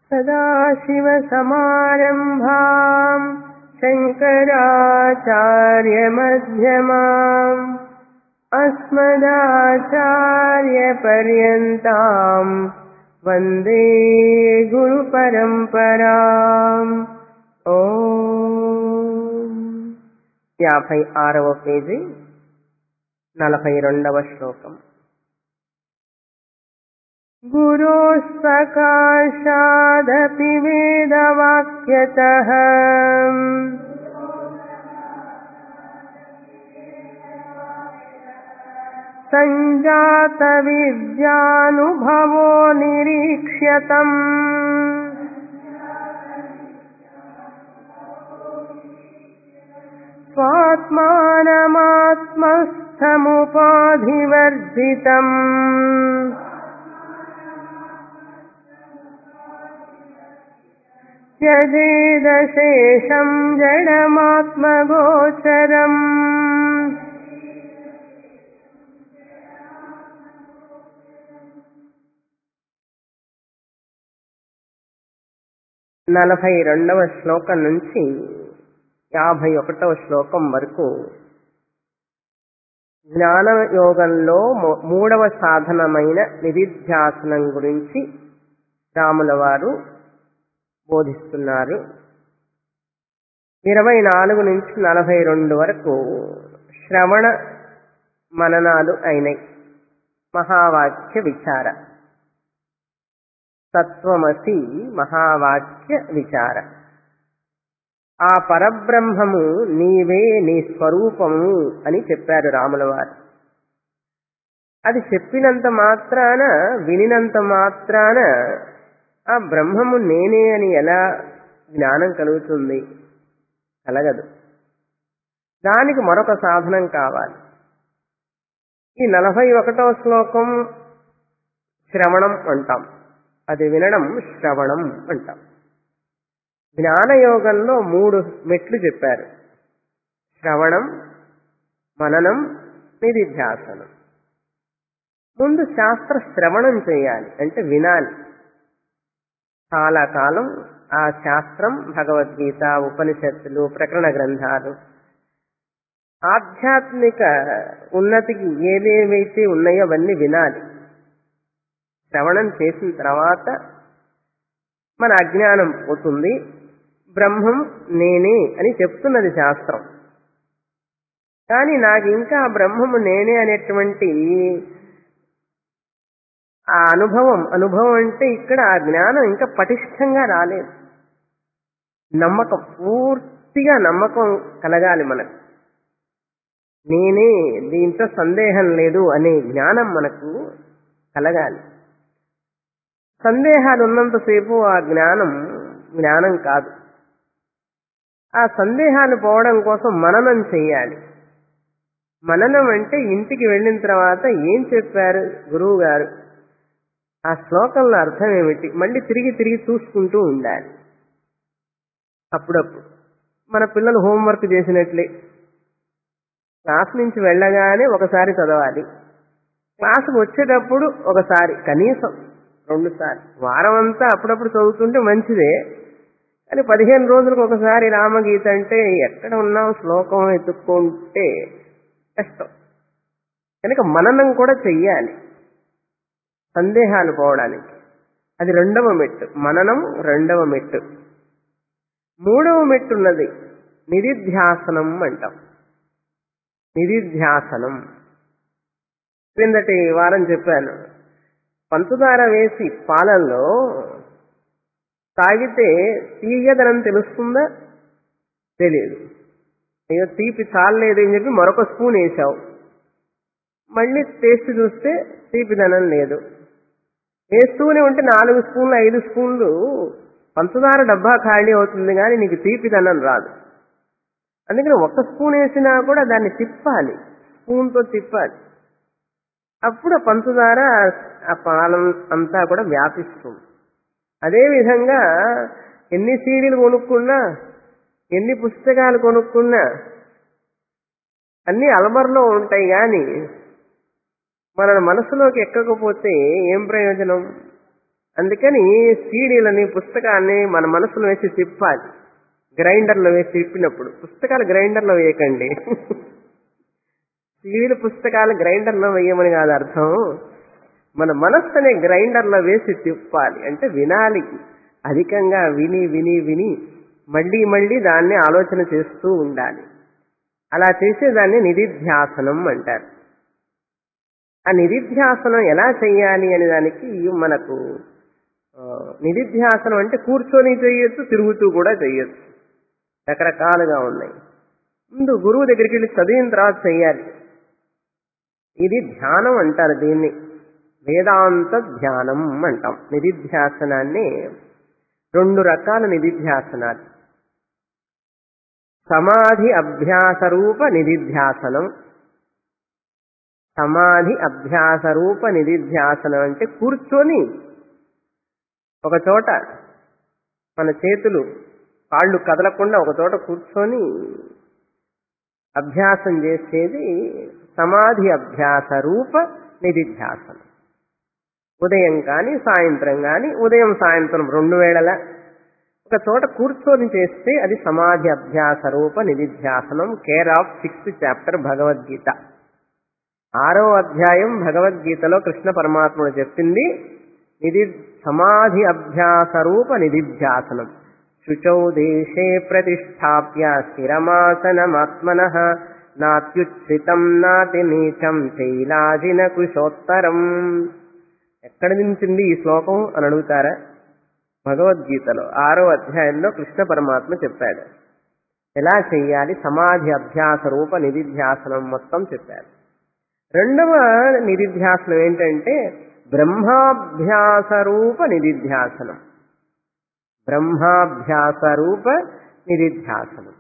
सदाशिवसमारम्भाम् शङ्कराचार्यमध्यमाम् अस्मदाचार्यपर्यन्ताम् वन्दे గురుపరంపరాం ఓం యాభై ఆరవ పేజీ నలభై రెండవ శ్లోకం गुरोस्सकाशादपि वेदवाक्यतः सञ्जातविद्यानुभवो निरीक्ष्यतम् स्वात्मानमात्मस्थमुपाधिवर्जितम् त्यजेदशेषम् जडमात्मगोचरम् నలభై రెండవ శ్లోకం నుంచి యాభై ఒకటవ శ్లోకం వరకు జ్ఞాన యోగంలో మూడవ సాధనమైన నిధిధ్యాసనం గురించి రాముల వారు బోధిస్తున్నారు ఇరవై నాలుగు నుంచి నలభై రెండు వరకు శ్రవణ మననాలు అయినాయి మహావాక్య విచార తత్వమసి మహావాక్య విచార ఆ పరబ్రహ్మము నీవే నీ స్వరూపము అని చెప్పారు రాముల వారు అది చెప్పినంత మాత్రాన వినినంత మాత్రాన ఆ బ్రహ్మము నేనే అని ఎలా జ్ఞానం కలుగుతుంది కలగదు దానికి మరొక సాధనం కావాలి ఈ నలభై ఒకటవ శ్లోకం శ్రవణం అంటాం అది వినడం శ్రవణం అంటాం జ్ఞానయోగంలో మూడు మెట్లు చెప్పారు శ్రవణం మననం నిధిధ్యాసనం ముందు శాస్త్ర శ్రవణం చేయాలి అంటే వినాలి చాలా కాలం ఆ శాస్త్రం భగవద్గీత ఉపనిషత్తులు ప్రకరణ గ్రంథాలు ఆధ్యాత్మిక ఉన్నతికి ఏవేవైతే ఉన్నాయో అవన్నీ వినాలి శ్రవణం చేసిన తర్వాత మన అజ్ఞానం పోతుంది బ్రహ్మం నేనే అని చెప్తున్నది శాస్త్రం కానీ నాకు ఇంకా బ్రహ్మము నేనే అనేటువంటి ఆ అనుభవం అనుభవం అంటే ఇక్కడ ఆ జ్ఞానం ఇంకా పటిష్టంగా రాలేదు నమ్మకం పూర్తిగా నమ్మకం కలగాలి మనకు నేనే దీంట్లో సందేహం లేదు అనే జ్ఞానం మనకు కలగాలి సందేహాలు ఉన్నంతసేపు ఆ జ్ఞానం జ్ఞానం కాదు ఆ సందేహాలు పోవడం కోసం మననం చేయాలి మననం అంటే ఇంటికి వెళ్ళిన తర్వాత ఏం చెప్పారు గురువు గారు ఆ శ్లోకంలో అర్థం ఏమిటి మళ్ళీ తిరిగి తిరిగి చూసుకుంటూ ఉండాలి అప్పుడప్పుడు మన పిల్లలు హోంవర్క్ చేసినట్లే క్లాస్ నుంచి వెళ్ళగానే ఒకసారి చదవాలి క్లాసుకు వచ్చేటప్పుడు ఒకసారి కనీసం రెండు సార్లు వారం అంతా అప్పుడప్పుడు చదువుతుంటే మంచిదే కానీ పదిహేను రోజులకు ఒకసారి రామగీత అంటే ఎక్కడ ఉన్నాం శ్లోకం ఎత్తుక్కుంటే కష్టం కనుక మననం కూడా చెయ్యాలి సందేహాలు పోవడానికి అది రెండవ మెట్టు మననం రెండవ మెట్టు మూడవ మెట్టు ఉన్నది నిధిధ్యాసనం అంటాం నిధిధ్యాసనం క్రిందటి వారం చెప్పాను పంచదార వేసి పాలల్లో తాగితే తీయదనం తెలుస్తుందా తెలియదు అయ్యో తీపి చాలలేదు అని చెప్పి మరొక స్పూన్ వేసావు మళ్ళీ టేస్ట్ చూస్తే తీపిదనం లేదు వేస్తూనే ఉంటే నాలుగు స్పూన్లు ఐదు స్పూన్లు పంచదార డబ్బా ఖాళీ అవుతుంది కానీ నీకు తీపిదనం రాదు అందుకని ఒక్క స్పూన్ వేసినా కూడా దాన్ని తిప్పాలి స్పూన్తో తిప్పాలి అప్పుడు ఆ పంచదార ఆ పాలం అంతా కూడా వ్యాపిస్తుంది అదేవిధంగా ఎన్ని సీడీలు కొనుక్కున్నా ఎన్ని పుస్తకాలు కొనుక్కున్నా అన్ని అలమరలో ఉంటాయి కానీ మన మనసులోకి ఎక్కకపోతే ఏం ప్రయోజనం అందుకని సీడీలని పుస్తకాన్ని మన మనసులో వేసి తిప్పాలి గ్రైండర్లో వేసి తిప్పినప్పుడు పుస్తకాలు గ్రైండర్లో వేయకండి సీడీలు పుస్తకాలు గ్రైండర్లో వేయమని కాదు అర్థం మన మనస్సునే గ్రైండర్లో వేసి తిప్పాలి అంటే వినాలి అధికంగా విని విని విని మళ్ళీ మళ్ళీ దాన్ని ఆలోచన చేస్తూ ఉండాలి అలా చేసేదాన్ని నిధిధ్యాసనం అంటారు ఆ నిధిధ్యాసనం ఎలా చేయాలి అనే దానికి మనకు ఆ, నిధిధ్యాసనం అంటే కూర్చొని చేయొచ్చు తిరుగుతూ కూడా చేయొచ్చు రకరకాలుగా ఉన్నాయి ముందు గురువు దగ్గరికి వెళ్ళి చదివిన తర్వాత చెయ్యాలి ఇది ధ్యానం అంటారు దీన్ని వేదాంత ధ్యానం అంటాం నిధిధ్యాసనాన్ని రెండు రకాల నిధిధ్యాసనాలు సమాధి అభ్యాస రూప నిధిధ్యాసనం సమాధి అభ్యాస రూప నిధిధ్యాసనం అంటే కూర్చొని ఒక చోట మన చేతులు కాళ్ళు కదలకుండా ఒక చోట కూర్చొని అభ్యాసం చేసేది సమాధి అభ్యాస రూప నిధిధ్యాసనం ఉదయం కానీ సాయంత్రం కానీ ఉదయం సాయంత్రం రెండు వేళల ఒక చోట కూర్చొని చేస్తే అది సమాధి అభ్యాస రూప నిధిధ్యాసనం care of sixth chapter Bhagavad Gita ఆరో అధ్యాయం భగవద్గీతలో కృష్ణ పరమాత్ముడు చెప్పింది నిధి సమాధి అభ్యాస రూప నిధిధ్యాసనం శుచౌ దేశే ప్రతిష్టాప్య స్థిరమాసనమాత్మన నాత్యుచ్ఛ్రితం నాతి నీచం శైలాజిన కుశోత్తరం ఎక్కడి నుంచింది ఈ శ్లోకం అని అడుగుతారా భగవద్గీతలో ఆరో అధ్యాయంలో కృష్ణ పరమాత్మ చెప్పాడు ఎలా చెయ్యాలి సమాధి అభ్యాస రూప నిధిధ్యాసనం మొత్తం చెప్పాడు రెండవ నిధిధ్యాసనం ఏంటంటే బ్రహ్మాభ్యాస రూప నిధిధ్యాసనం బ్రహ్మాభ్యాస రూప నిధిధ్యాసనం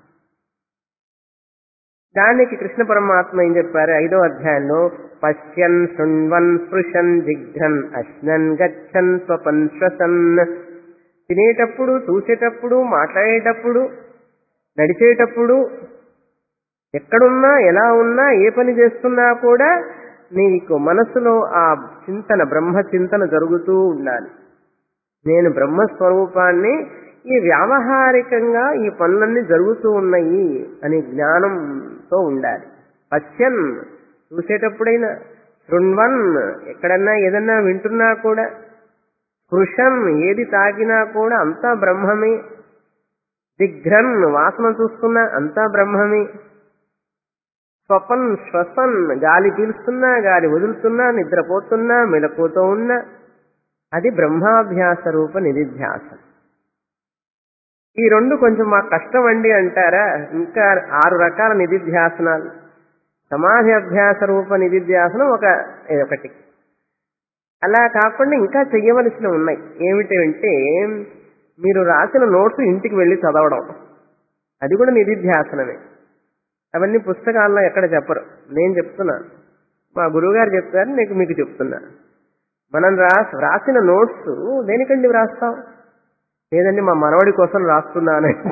దానికి కృష్ణ పరమాత్మ ఏం చెప్పారు ఐదో అధ్యాయంలో పశ్యన్ శృణ్వన్ స్పృశన్ జిఘ్రన్ అశ్నన్ గచ్చన్ స్వపన్ శ్వసన్ తినేటప్పుడు చూసేటప్పుడు మాట్లాడేటప్పుడు నడిచేటప్పుడు ఎక్కడున్నా ఎలా ఉన్నా ఏ పని చేస్తున్నా కూడా నీకు మనసులో ఆ చింతన బ్రహ్మ చింతన జరుగుతూ ఉండాలి నేను బ్రహ్మస్వరూపాన్ని ఈ వ్యావహారికంగా ఈ పనులన్నీ జరుగుతూ ఉన్నాయి అని జ్ఞానంతో ఉండాలి పశ్యన్ చూసేటప్పుడైనా శృణ్వన్ ఎక్కడన్నా ఏదన్నా వింటున్నా కూడా స్పృశన్ ఏది తాకినా కూడా అంతా బ్రహ్మమే దిగ్ఘ్రన్ వాసన చూస్తున్నా అంతా బ్రహ్మమే స్వపన్ శ్వసన్ గాలి పీలుస్తున్నా గాలి వదులుతున్నా నిద్రపోతున్నా మెలకుతో ఉన్నా అది బ్రహ్మాభ్యాస రూప నిధిధ్యాసం ఈ రెండు కొంచెం మాకు కష్టం అండి అంటారా ఇంకా ఆరు రకాల నిధిధ్యాసనాలు సమాధి అభ్యాస రూప నిధిధ్యాసనం ఒక ఒకటి అలా కాకుండా ఇంకా చెయ్యవలసినవి ఉన్నాయి ఏమిటంటే మీరు రాసిన నోట్స్ ఇంటికి వెళ్ళి చదవడం అది కూడా నిధిధ్యాసనమే అవన్నీ పుస్తకాల్లో ఎక్కడ చెప్పరు నేను చెప్తున్నా మా గురువుగారు చెప్తారు నీకు మీకు చెప్తున్నా మనం రాస్ రాసిన నోట్స్ దేనికండి వ్రాస్తాం లేదండి మా మనవడి కోసం రాస్తున్నానండి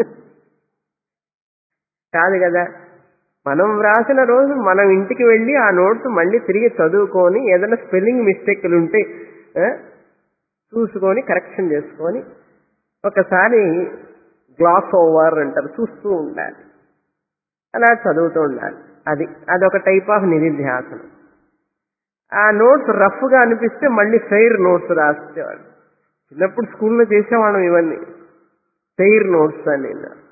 కాదు కదా మనం వ్రాసిన రోజు మనం ఇంటికి వెళ్ళి ఆ నోట్స్ మళ్ళీ తిరిగి చదువుకొని ఏదైనా స్పెల్లింగ్ మిస్టేక్లు ఉంటే ఆ, చూసుకొని కరెక్షన్ చేసుకొని ఒకసారి గ్లాస్ ఓవర్ అంటారు చూస్తూ ఉండాలి అలా చదువుతూ ఉండాలి అది అదొక టైప్ ఆఫ్ నిధిధ్యాసనం ఆ నోట్స్ రఫ్గా అనిపిస్తే మళ్ళీ ఫెయిర్ నోట్స్ రాసేవాడు చిన్నప్పుడు స్కూల్లో చేసేవాళ్ళం ఇవన్నీ ఫెయిర్ నోట్స్ అని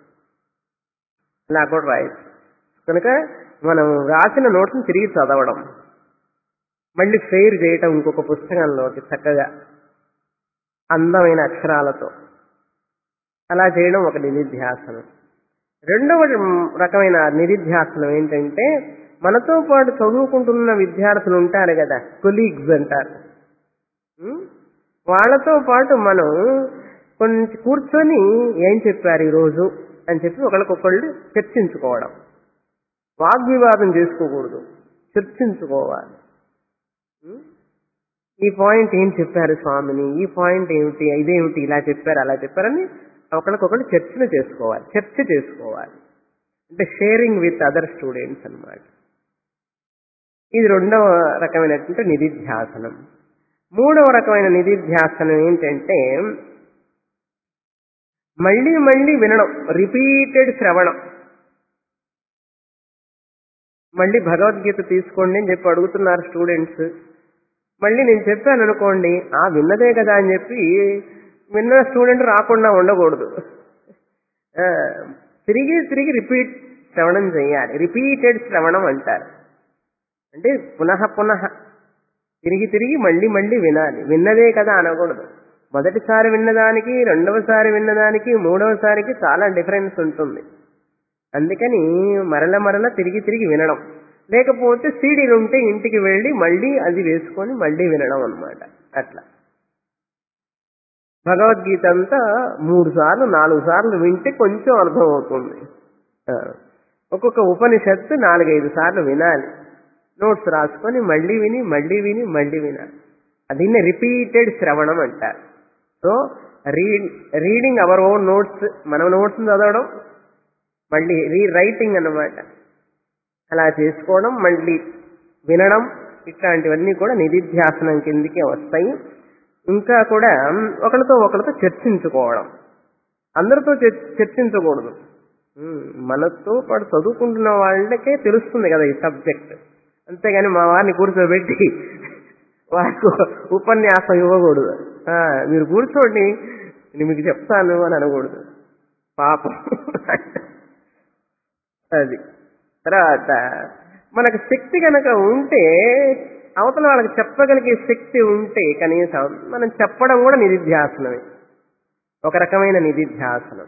అలా కూడా రాయచ్చు కనుక మనం రాసిన నోట్స్ని తిరిగి చదవడం మళ్ళీ ఫెయిర్ చేయటం ఇంకొక పుస్తకంలోకి చక్కగా అందమైన అక్షరాలతో అలా చేయడం ఒక నిధిధ్యాసనం రెండవ రకమైన నిధిధ్యాసనం ఏంటంటే మనతో పాటు చదువుకుంటున్న విద్యార్థులు ఉంటారు కదా కొలీగ్స్ అంటారు ఉం? వాళ్ళతో పాటు మనం కొంచెం కూర్చొని ఏం చెప్పారు ఈరోజు అని చెప్పి ఒకరికొకళ్ళు చర్చించుకోవడం వాగ్వివాదం చేసుకోకూడదు చర్చించుకోవాలి ఉం? ఈ పాయింట్ ఏం చెప్పారు స్వామిని ఈ పాయింట్ ఏమిటి ఇదేమిటి ఇలా చెప్పారు అలా చెప్పారని ఒకరికొకళ్ళు చర్చను చేసుకోవాలి చర్చ చేసుకోవాలి అంటే షేరింగ్ విత్ అదర్ స్టూడెంట్స్ అన్నమాట ఇది రెండవ రకమైనటువంటి నిధిధ్యాసనం మూడవ రకమైన నిధిధ్యాసనం ఏంటంటే మళ్ళీ మళ్ళీ వినడం రిపీటెడ్ శ్రవణం మళ్ళీ భగవద్గీత తీసుకోండి అని చెప్పి అడుగుతున్నారు స్టూడెంట్స్ మళ్ళీ నేను చెప్పాను అనుకోండి ఆ విన్నదే కదా అని చెప్పి విన్న స్టూడెంట్ రాకుండా ఉండకూడదు ఆ, తిరిగి తిరిగి రిపీట్ శ్రవణం చేయాలి రిపీటెడ్ శ్రవణం అంటారు అంటే పునః పునః తిరిగి తిరిగి మళ్ళీ మళ్ళీ వినాలి విన్నదే కదా అనకూడదు మొదటిసారి విన్నదానికి రెండవసారి విన్నదానికి మూడవసారికి చాలా డిఫరెన్స్ ఉంటుంది అందుకని మరల మరల తిరిగి తిరిగి వినడం లేకపోతే సీడీలు ఉంటే ఇంటికి వెళ్ళి మళ్ళీ అది వేసుకొని మళ్ళీ వినడం అన్నమాట అట్లా భగవద్గీత అంతా మూడు సార్లు నాలుగు సార్లు వింటే కొంచెం అర్థం అవుతుంది ఆ, ఒక్కొక్క ఉపనిషత్తు నాలుగైదు సార్లు వినాలి నోట్స్ రాసుకొని మళ్ళీ విని మళ్ళీ విని మళ్ళీ వినాలి దీన్ని రిపీటెడ్ శ్రవణం అంటారు so read reading our own notes మన నోట్స్ చదవడం మళ్ళీ రీ రైటింగ్ అన్నమాట అలా చేసుకోవడం మళ్ళీ వినడం ఇట్లాంటివన్నీ కూడా నిధిధ్యాసనం కిందికే వస్తాయి ఇంకా కూడా ఒకరితో ఒకరితో చర్చించుకోవడం అందరితో చర్- చర్చించకూడదు ఉమ్, మనతో పాటు చదువుకుంటున్న వాళ్ళకే తెలుస్తుంది కదా ఈ సబ్జెక్ట్ అంతేగాని మా వారిని కూర్చోబెట్టి వారికి ఉపన్యాసం ఇవ్వకూడదు ఆ, మీరు కూర్చోండి నేను మీకు చెప్తాను అని అనకూడదు పాపం అది తర్వాత మనకు శక్తి కనుక ఉంటే అవతల వాళ్ళకి చెప్పగలిగే శక్తి ఉంటే కనీసం మనం చెప్పడం కూడా నిధిధ్యాసనమే ఒక రకమైన నిధిధ్యాసనం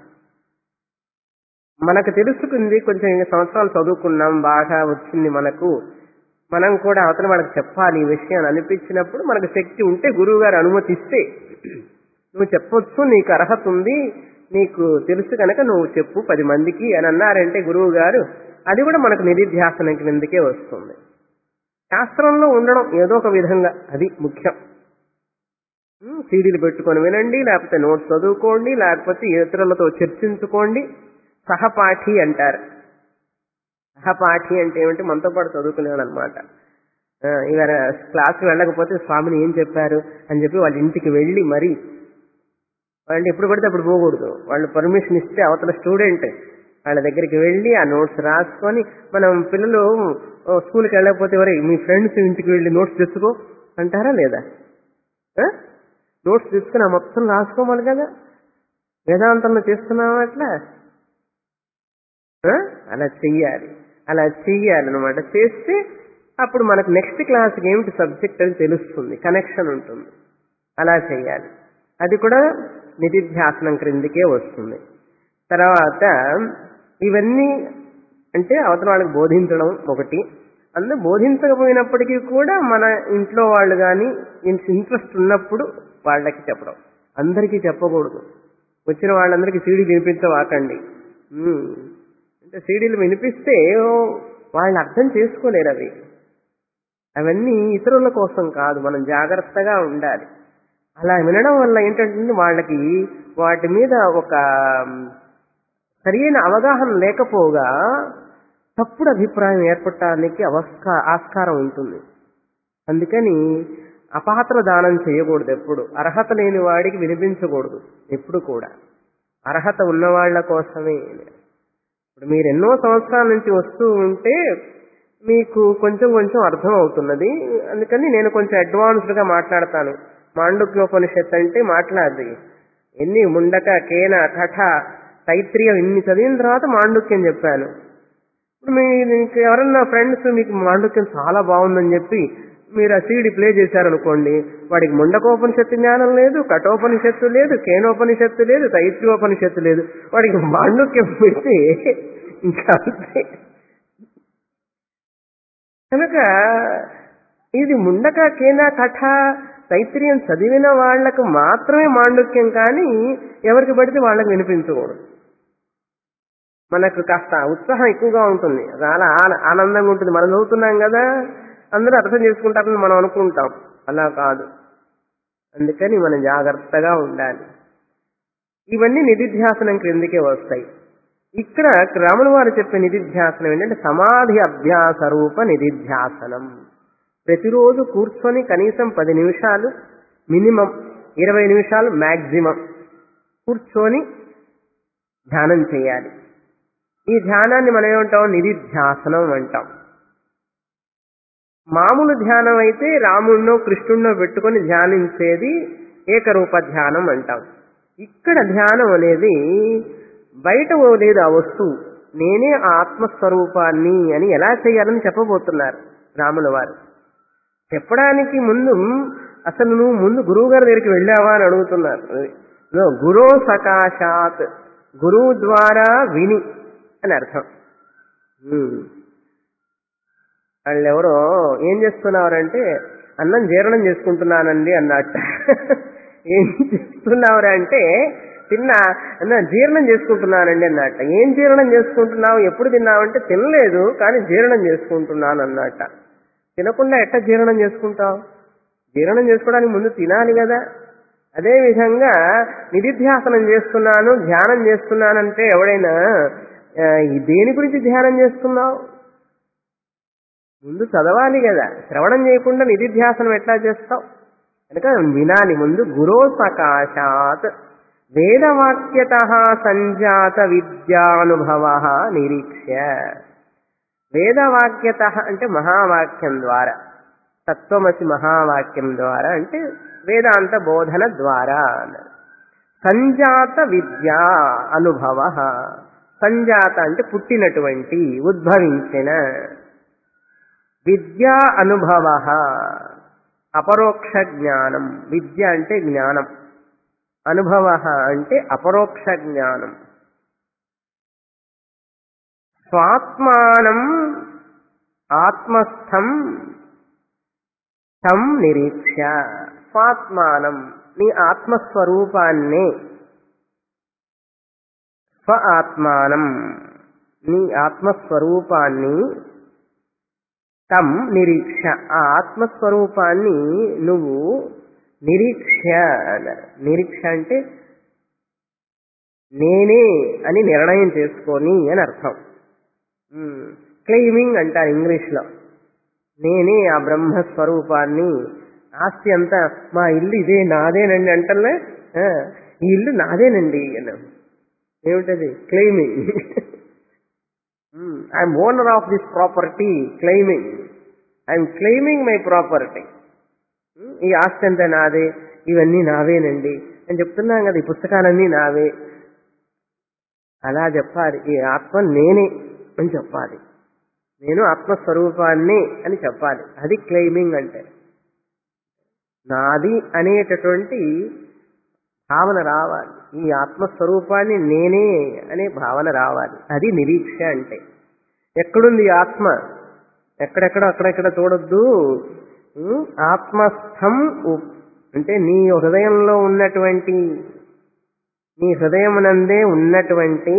మనకు తెలుసుకుంది కొంచెం ఇన్ని సంవత్సరాలు చదువుకున్నాం బాగా వచ్చింది మనకు మనం కూడా అవతల వాళ్ళకి చెప్పాలి ఈ విషయాన్ని అనిపించినప్పుడు మనకు శక్తి ఉంటే గురువు గారు అనుమతిస్తే నువ్వు చెప్పొచ్చు నీకు అర్హత ఉంది నీకు తెలుసు కనుక నువ్వు చెప్పు పది మందికి అని అన్నారంటే గురువు గారు అది కూడా మనకు నిధిధ్యాసనం కిందకే వస్తుంది శాస్త్రంలో ఉండడం ఏదో ఒక విధంగా అది ముఖ్యం ఉమ్, సీడీలు పెట్టుకొని వినండి లేకపోతే నోట్స్ చదువుకోండి లేకపోతే ఇతరులతో చర్చించుకోండి సహపాఠి అంటారు సహపాఠి అంటే ఏమిటి మనతో పాటు చదువుకునేవాడు అనమాట ఇవాళ క్లాస్కి వెళ్ళకపోతే స్వామిని ఏం చెప్పారు అని చెప్పి వాళ్ళ ఇంటికి వెళ్ళి మరి వాళ్ళు ఎప్పుడు పడితే అప్పుడు పోకూడదు వాళ్ళు పర్మిషన్ ఇస్తే అవతల స్టూడెంట్ వాళ్ళ దగ్గరికి వెళ్ళి ఆ నోట్స్ రాసుకొని మనం పిల్లలు ఓ, స్కూల్కి వెళ్ళకపోతే వరే మీ ఫ్రెండ్స్ ఇంటికి వెళ్ళి నోట్స్ తెచ్చుకో అంటారా లేదా ఆ? నోట్స్ తెచ్చుకుని ఆ మొత్తం రాసుకోవాలి కదా వేదాంతంలో చేస్తున్నావా అట్లా ఆ? అలా చెయ్యాలి అలా చెయ్యాలి అనమాట చేస్తే అప్పుడు మనకు నెక్స్ట్ క్లాస్కి ఏమిటి సబ్జెక్ట్ అని తెలుస్తుంది కనెక్షన్ ఉంటుంది అలా చెయ్యాలి అది కూడా నిధిధ్యాసనం క్రిందికే వస్తుంది తర్వాత ఇవన్నీ అంటే అవతల వాళ్ళకి బోధించడం ఒకటి అందులో బోధించకపోయినప్పటికీ కూడా మన ఇంట్లో వాళ్ళు కానీ ఇంట్రెస్ట్ ఉన్నప్పుడు వాళ్ళకి చెప్పడం అందరికీ చెప్పకూడదు వచ్చిన వాళ్ళందరికీ సీడీలు వినిపించవాకండి ఉమ్. అంటే సీడీలు వినిపిస్తే ఓ, వాళ్ళు అర్థం చేసుకోలేరు అవి అవన్నీ ఇతరుల కోసం కాదు మనం జాగ్రత్తగా ఉండాలి అలా వినడం వల్ల ఏంటంటే వాళ్ళకి వాటి మీద ఒక సరైన అవగాహన లేకపోగా తప్పుడు అభిప్రాయం ఏర్పడటానికి అవస్కా ఆస్కారం ఉంటుంది అందుకని అపాత్ర దానం చేయకూడదు ఎప్పుడు అర్హత లేని వాడికి వినిపించకూడదు ఎప్పుడు కూడా అర్హత ఉన్న వాళ్ళ కోసమే ఇప్పుడు మీరు ఎన్నో సంవత్సరాల నుంచి వస్తూ ఉంటే మీకు కొంచెం కొంచెం అర్థం అవుతున్నది అందుకని నేను కొంచెం అడ్వాన్స్డ్ గా మాట్లాడతాను మాండుక్యోపనిషత్ అంటే మాట్లాడదు ఎన్ని ముండక కేన కఠ తైత్రియం ఇన్ని చదివిన తర్వాత మాండుక్యం చెప్పాను ఇప్పుడు మీ మీకు ఎవరన్నా ఫ్రెండ్స్ మీకు మాండుక్యం చాలా బాగుందని చెప్పి మీరు ఆ సీడీ ప్లే చేశారనుకోండి వాడికి ముండకోపనిషత్తు జ్ఞానం లేదు కఠోపనిషత్తు లేదు కేనోపనిషత్తు లేదు తైత్రియోపనిషత్తు లేదు వాడికి మాండుక్యం పెడితే ఇంకా అంతే కనుక ఇది ముండక కేన కఠ తైత్రియం చదివిన వాళ్లకు మాత్రమే మాండుక్యం కానీ ఎవరికి పడితే వాళ్ళకి వినిపించకూడదు మనకు కాస్త ఉత్సాహం ఎక్కువగా ఉంటుంది చాలా ఆన- ఆనందంగా ఉంటుంది మనం చదువుతున్నాం కదా అందరూ అర్థం చేసుకుంటారని మనం అనుకుంటాం అలా కాదు అందుకని మనం జాగ్రత్తగా ఉండాలి ఇవన్నీ నిధిధ్యాసనం క్రిందికే వస్తాయి ఇక్కడ రాముల వారు చెప్పే నిధిధ్యాసనం ఏంటంటే సమాధి అభ్యాస రూప నిధిధ్యాసనం ప్రతిరోజు కూర్చొని కనీసం పది నిమిషాలు మినిమం ఇరవై నిమిషాలు మ్యాక్సిమం కూర్చొని ధ్యానం చేయాలి ఈ ధ్యానాన్ని మనం ఏమంటాం నిధిధ్యాసనం అంటాం మామూలు ధ్యానం అయితే రాముడినో కృష్ణుడినో పెట్టుకొని ధ్యానించేది ఏకరూప ధ్యానం అంటాం ఇక్కడ ధ్యానం అనేది బయట లేదు ఆ వస్తువు నేనే ఆ ఆత్మస్వరూపాన్ని అని ఎలా చేయాలని చెప్పబోతున్నారు రాముల వారు చెప్పడానికి ముందు అసలు నువ్వు ముందు గురువు గారి దగ్గరికి వెళ్ళావా అని అడుగుతున్నారు ఇదిగో గురో సకాశాత్ గురువు ద్వారా విని అని అర్థం ఉమ్. వాళ్ళు ఎవరో ఏం చేస్తున్నారంటే అన్నం జీర్ణం చేసుకుంటున్నానండి అన్నట్ట ఏం చేస్తున్నావురా అంటే తిన్నా అన్న జీర్ణం చేసుకుంటున్నానండి అన్నట్ట ఏం జీర్ణం చేసుకుంటున్నావు ఎప్పుడు తిన్నావంటే తినలేదు కానీ జీర్ణం చేసుకుంటున్నాను అన్నట్ట తినకుండా ఎట్ట జీర్ణం చేసుకుంటావు జీర్ణం చేసుకోవడానికి ముందు తినాలి కదా అదే విధంగా నిధిధ్యాసనం చేస్తున్నాను ధ్యానం చేస్తున్నానంటే ఎవడైనా ఆ, ఈ దేని గురించి ధ్యానం చేస్తున్నావు ముందు చదవాలి కదా శ్రవణం చేయకుండా నిధిధ్యాసనం ఎట్లా చేస్తావు కనుక వినాలి ముందు గురో సకాశాత్ వేదవాక్యత సంజాత విద్యానుభవ నిరీక్ష్య వేదవాక్యత అంటే మహావాక్యం ద్వారా తత్వమసి మహావాక్యం ద్వారా అంటే వేదాంత బోధన ద్వారా అన్నారు సంజాత విద్య అనుభవ సంజాత అంటే పుట్టినటువంటి ఉద్భవించిన విద్యా అనుభవ అపరోక్ష జ్ఞానం విద్య అంటే జ్ఞానం అనుభవ అంటే అపరోక్ష జ్ఞానం స్వాత్మానం ఆత్మస్థం తం నిరీక్ష స్వాత్మానం నీ ఆత్మస్వరూపాన్నే స్వ ఆత్మానం నీ ఆత్మస్వరూపాన్ని తం నిరీక్ష ఆ ఆత్మస్వరూపాన్ని నువ్వు నిరీక్ష అన్నారు నిరీక్ష అంటే నేనే అని నిర్ణయం చేసుకొని అని అర్థం క్లెయిమింగ్ అంటారు ఇంగ్లీష్లో నేనే ఆ బ్రహ్మస్వరూపాన్ని ఆస్తి అంతా మా ఇల్లు ఇదే నాదేనండి అంటలే ఆ, ఈ ఇల్లు నాదేనండి అన్నాం ఏమిటది claiming I'm owner of this property claiming I'm claiming my property ఈ ఆస్తి అంతా నాదే ఇవన్నీ నావేనండి అని చెప్తున్నాం కదా ఈ పుస్తకాలన్నీ నావే అలా చెప్పాలి ఈ ఆత్మ నేనే అని చెప్పాలి నేను ఆత్మస్వరూపాన్ని అని చెప్పాలి అది క్లెయిమింగ్ అంటే నాది అనేటటువంటి భావన రావాలి ఈ ఆత్మస్వరూపాన్ని నేనే అనే భావన రావాలి అది నిరీక్ష అంటే ఎక్కడుంది ఈ ఆత్మ ఎక్కడెక్కడ అక్కడెక్కడ చూడొద్దు ఉం? ఆత్మస్థం ఉప్- అంటే నీ హృదయంలో ఉన్నటువంటి నీ హృదయమునందే ఉన్నటువంటి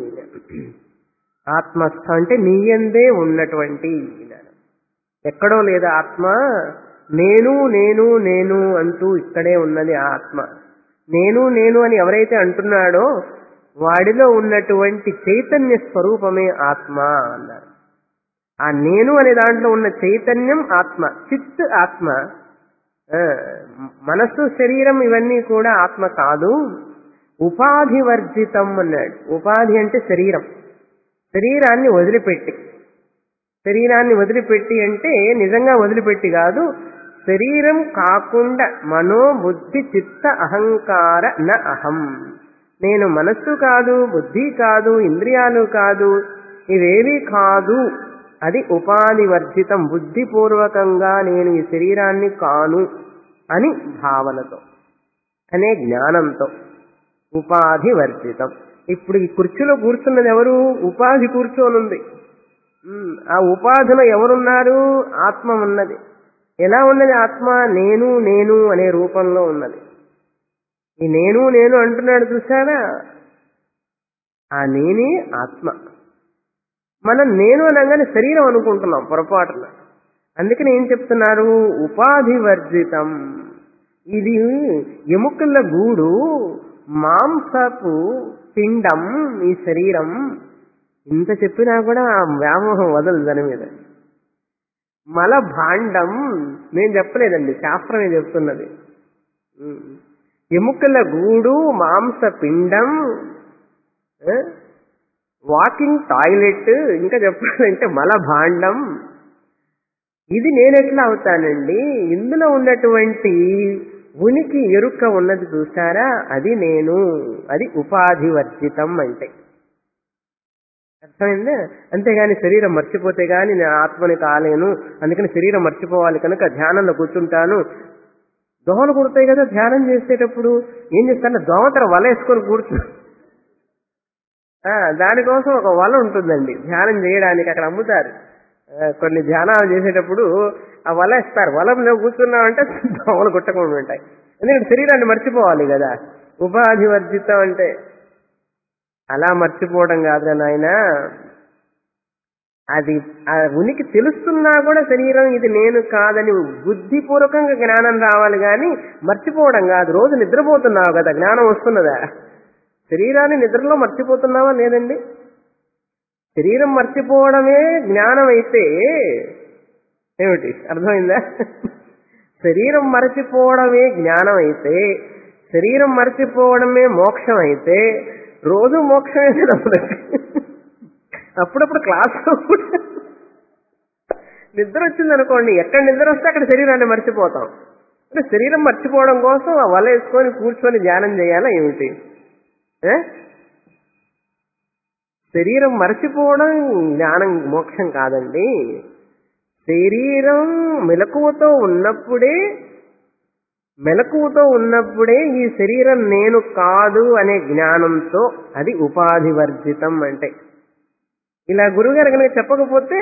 ఆత్మస్థ అంటే నీయందే ఉన్నటువంటి ఎక్కడో లేదా ఆత్మ నేను నేను నేను అంటూ ఇక్కడే ఉన్నది ఆ ఆత్మ నేను నేను అని ఎవరైతే అంటున్నాడో వాడిలో ఉన్నటువంటి చైతన్య స్వరూపమే ఆత్మ అన్నారు ఆ నేను అనే దాంట్లో ఉన్న చైతన్యం ఆత్మ చిత్ ఆత్మ ఆ, మనస్సు శరీరం ఇవన్నీ కూడా ఆత్మ కాదు ఉపాధి వర్జితం అన్నాడు ఉపాధి అంటే శరీరం శరీరాన్ని వదిలిపెట్టి శరీరాన్ని వదిలిపెట్టి అంటే నిజంగా వదిలిపెట్టి కాదు శరీరం కాకుండా మనో బుద్ధి చిత్త అహంకార న అహం నేను మనస్సు కాదు బుద్ధి కాదు ఇంద్రియాలు కాదు ఇవేవి కాదు అది ఉపాధి వర్జితం బుద్ధిపూర్వకంగా నేను ఈ శరీరాన్ని కాను అని భావనతో అనే జ్ఞానంతో ఉపాధి వర్జితం ఇప్పుడు ఈ కుర్చీలో కూర్చున్నది ఎవరు ఉపాధి కూర్చోనుంది ఉమ్, ఆ ఉపాధిలో ఎవరున్నారు ఆత్మ ఉన్నది ఎలా ఉన్నది ఆత్మ నేను నేను అనే రూపంలో ఉన్నది ఈ నేను నేను అంటున్నాడు చూసారా ఆ నేనే ఆత్మ మనం నేను అనగానే శరీరం అనుకుంటున్నాం పొరపాటున అందుకని ఏం చెప్తున్నారు ఉపాధి వర్జితం ఇది ఎముకల గూడు మాంసపు పిండం ఈ శరీరం ఇంత చెప్పినా కూడా ఆ వ్యామోహం వదలదు దాని మీద మల భాండం నేను చెప్పలేదండి శాస్త్రమే చెప్తున్నది ఉమ్. ఎముకల గూడు మాంస పిండం ఆ? వాకింగ్ టాయిలెట్ ఇంకా చెప్పాలంటే మల భాండం ఇది నేనెట్లా అవుతానండి ఇందులో ఉన్నటువంటి ఉనికి ఎరుక ఉన్నది చూసారా అది నేను అది ఉపాధి వర్జితం అంటే అర్థమైందా అంతేగాని శరీరం మర్చిపోతే గాని నేను ఆత్మని కాలేను అందుకని శరీరం మర్చిపోవాలి కనుక ధ్యానంలో కూర్చుంటాను దోమలు కుడతాయి కదా ధ్యానం చేసేటప్పుడు ఏం చేస్తాను దోమతర వల వేసుకొని కూర్చు ఆ, దానికోసం ఒక వల ఉంటుందండి ధ్యానం చేయడానికి అక్కడ అమ్ముతారు ఆ, కొన్ని ధ్యానాలు చేసేటప్పుడు ఆ వల ఇస్తారు వలంలో కూర్చున్నామంటే దోమలు కుట్టకుండా ఉంటాయి ఎందుకంటే శరీరాన్ని మర్చిపోవాలి కదా ఉపాధి వర్జితం అంటే అలా మర్చిపోవడం కాదురా నాయన అది ఆ ఉనికి తెలుస్తున్నా కూడా శరీరం ఇది నేను కాదని బుద్ధిపూర్వకంగా జ్ఞానం రావాలి కానీ మర్చిపోవడం కాదు రోజు నిద్రపోతున్నావు కదా జ్ఞానం వస్తున్నదా శరీరాన్ని నిద్రలో మర్చిపోతున్నావా లేదండి శరీరం మర్చిపోవడమే జ్ఞానం అయితే ఏమిటి అర్థమైందా శరీరం మరచిపోవడమే జ్ఞానం అయితే శరీరం మరచిపోవడమే మోక్షం అయితే రోజు మోక్షమే కదా మనకి. అప్పుడప్పుడు క్లాస్లో కూడా నిద్ర వచ్చింది అనుకోండి ఎక్కడ నిద్ర వస్తే అక్కడ శరీరాన్ని మర్చిపోతాం అంటే శరీరం మర్చిపోవడం కోసం ఆ వల వేసుకొని కూర్చొని ధ్యానం చేయాలా ఏమిటి ఏ? శరీరం మరచిపోవడం జ్ఞానం మోక్షం కాదండి శరీరం మెలకువతో ఉన్నప్పుడే మెలకువతో ఉన్నప్పుడే ఈ శరీరం నేను కాదు అనే జ్ఞానంతో అది ఉపాధి వర్జితం అంటే ఇలా గురుగారు కనుక చెప్పకపోతే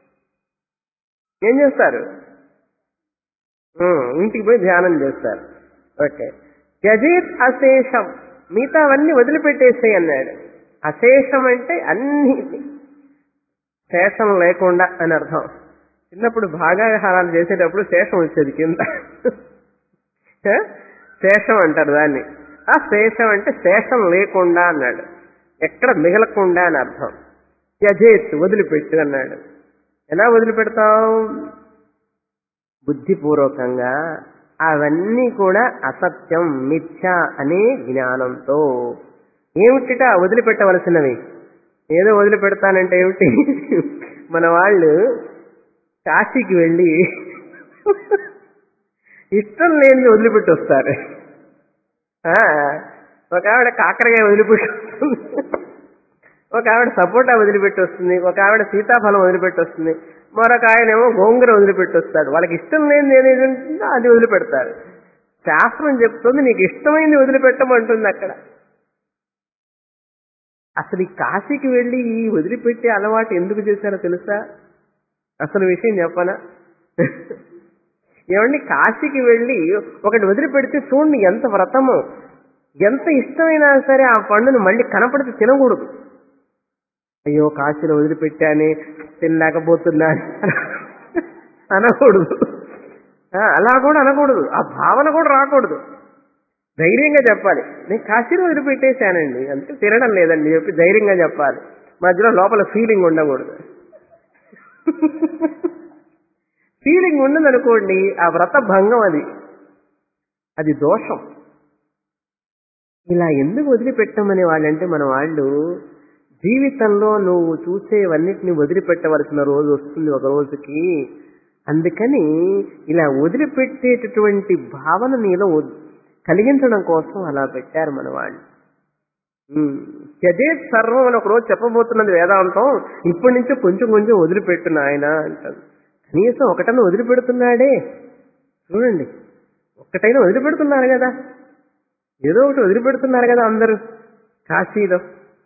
ఏం చేస్తారు ఉమ్, ఇంటికి పోయి ధ్యానం చేస్తారు ఓకే త్యజేత్ అశేషం మిగతా అవన్నీ వదిలిపెట్టేసేయి అన్నాడు అశేషం అంటే అన్ని శేషం లేకుండా అని అర్థం చిన్నప్పుడు భాగాహారాలు చేసేటప్పుడు శేషం వచ్చేది కింద ఏ? శేషం అంటారు దాన్ని ఆ శేషం అంటే శేషం లేకుండా అన్నాడు ఎక్కడ మిగలకుండా అని అర్థం త్యజేత్ వదిలిపెట్టు అన్నాడు ఎలా వదిలిపెడతాం బుద్ధిపూర్వకంగా అవన్నీ కూడా అసత్యం మిథ్య అనే జ్ఞానంతో ఏమిటిట వదిలిపెట్టవలసినవి ఏదో వదిలిపెడతానంటే ఏమిటి మన వాళ్ళు కాశీకి వెళ్ళి ఇష్టం లేనిది వదిలిపెట్టి వస్తారు ఆ, ఒక ఆవిడ కాకరకాయ వదిలిపెట్టి వస్తుంది ఒక ఆవిడ సపోటా వదిలిపెట్టి వస్తుంది ఒక ఆవిడ సీతాఫలం వదిలిపెట్టి వస్తుంది మరొక ఆయనేమో గోంగూర వదిలిపెట్టి వస్తాడు వాళ్ళకి ఇష్టం లేనిది ఏది ఉంటుందో అది వదిలిపెడతారు శాస్త్రం చెప్తుంది నీకు ఇష్టమైంది వదిలిపెట్టమంటుంది అక్కడ అసలు ఈ కాశీకి వెళ్ళి ఈ వదిలిపెట్టే అలవాటు ఎందుకు చేశారో తెలుసా అసలు విషయం చెప్పనా ఏమండి కాశీకి వెళ్ళి ఒకటి వదిలిపెడితే చూడండి ఎంత వ్రతమో ఎంత ఇష్టమైనా సరే ఆ పండును మళ్ళీ కనపడితే తినకూడదు అయ్యో కాశీలో వదిలిపెట్టానే తినలేకపోతున్నా అనకూడదు ఆ, అలా కూడా అనకూడదు ఆ భావన కూడా రాకూడదు ధైర్యంగా చెప్పాలి నేను కాశీలో వదిలిపెట్టేశానండి అంటే తినడం లేదండి చెప్పి ధైర్యంగా చెప్పాలి మధ్యలో లోపల ఫీలింగ్ ఉండకూడదు ఫీలింగ్ ఉన్నదనుకోండి ఆ వ్రత భంగం అది అది దోషం ఇలా ఎందుకు వదిలిపెట్టమనే వాళ్ళంటే మన వాళ్ళు జీవితంలో నువ్వు చూసేవన్నిటిని వదిలిపెట్టవలసిన రోజు వస్తుంది ఒక రోజుకి అందుకని ఇలా వదిలిపెట్టేటటువంటి భావన నీలో ఉద్- కలిగించడం కోసం అలా పెట్టారు మన వాళ్ళు ఉమ్. యదే సర్వం అని ఒక రోజు చెప్పబోతున్నది వేదాంతం ఇప్పటి నుంచే కొంచెం కొంచెం వదిలిపెట్టు నాయన అంటాడు కనీసం ఒకటన్నా వదిలిపెడుతున్నాడే చూడండి ఒక్కటైనా వదిలిపెడుతున్నారు కదా ఏదో ఒకటి వదిలిపెడుతున్నారు కదా అందరూ కాశీలో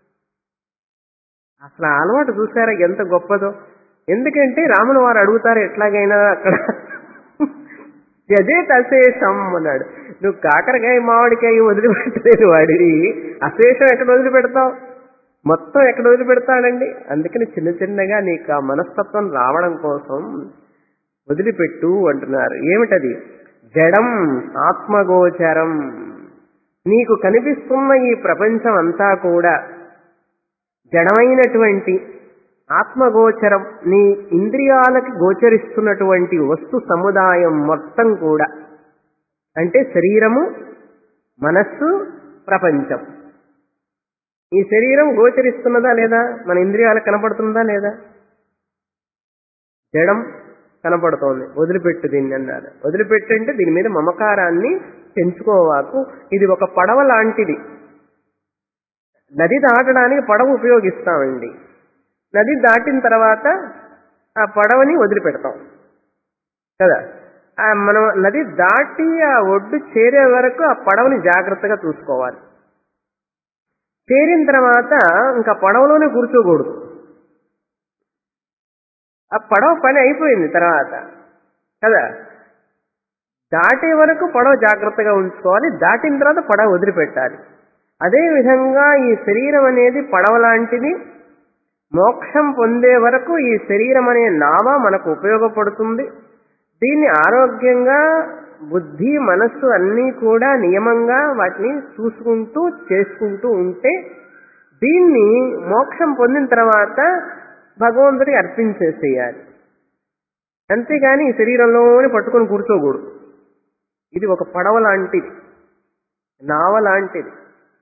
అసలు ఆ అలవాటు చూసారా ఎంత గొప్పదో ఎందుకంటే రాముల వారు అడుగుతారు ఎట్లాగైనా అక్కడ యదే అశేషం అన్నాడు నువ్వు కాకరకాయ మామిడికాయ వదిలిపెట్టలేని వాడివి అశేషం ఎక్కడ వదిలిపెడతావు మొత్తం ఎక్కడ వదిలిపెడతాడండి అందుకని చిన్న చిన్నగా నీకు ఆ మనస్తత్వం రావడం కోసం వదిలిపెట్టు అంటున్నారు ఏమిటది జడం ఆత్మగోచరం నీకు కనిపిస్తున్న ఈ ప్రపంచం అంతా కూడా జడమైనటువంటి ఆత్మగోచరం నీ ఇంద్రియాలకి గోచరిస్తున్నటువంటి వస్తు సముదాయం మొత్తం కూడా అంటే శరీరము మనస్సు ప్రపంచం ఈ శరీరం గోచరిస్తున్నదా లేదా మన ఇంద్రియాలకు కనపడుతుందా లేదా జడం కనపడుతోంది వదిలిపెట్టు దీన్ని అన్నారు వదిలిపెట్టు అంటే దీని మీద మమకారాన్ని పెంచుకోవాకు ఇది ఒక పడవ లాంటిది నది దాటడానికి పడవ ఉపయోగిస్తామండి నది దాటిన తర్వాత ఆ పడవని వదిలిపెడతాం కదా ఆ మనం నది దాటి ఆ ఒడ్డు చేరే వరకు ఆ పడవని జాగ్రత్తగా చూసుకోవాలి చేరిన తర్వాత ఇంకా పడవలోనే కూర్చోకూడదు ఆ పడవ పని అయిపోయింది తర్వాత కదా దాటే వరకు పడవ జాగ్రత్తగా ఉంచుకోవాలి దాటిన తర్వాత పడవ వదిలిపెట్టాలి అదే విధంగా ఈ శరీరం అనేది పడవ లాంటిది మోక్షం పొందే వరకు ఈ శరీరం అనే నావ మనకు ఉపయోగపడుతుంది దీన్ని ఆరోగ్యంగా బుద్ధి మనస్సు అన్నీ కూడా నియమంగా వాటిని చూసుకుంటూ చేసుకుంటూ ఉంటే దీన్ని మోక్షం పొందిన తర్వాత భగవంతుడికి అర్పించేసేయాలి అంతేగాని ఈ శరీరంలోనే పట్టుకొని కూర్చోకూడదు ఇది ఒక పడవ లాంటిది నావ లాంటిది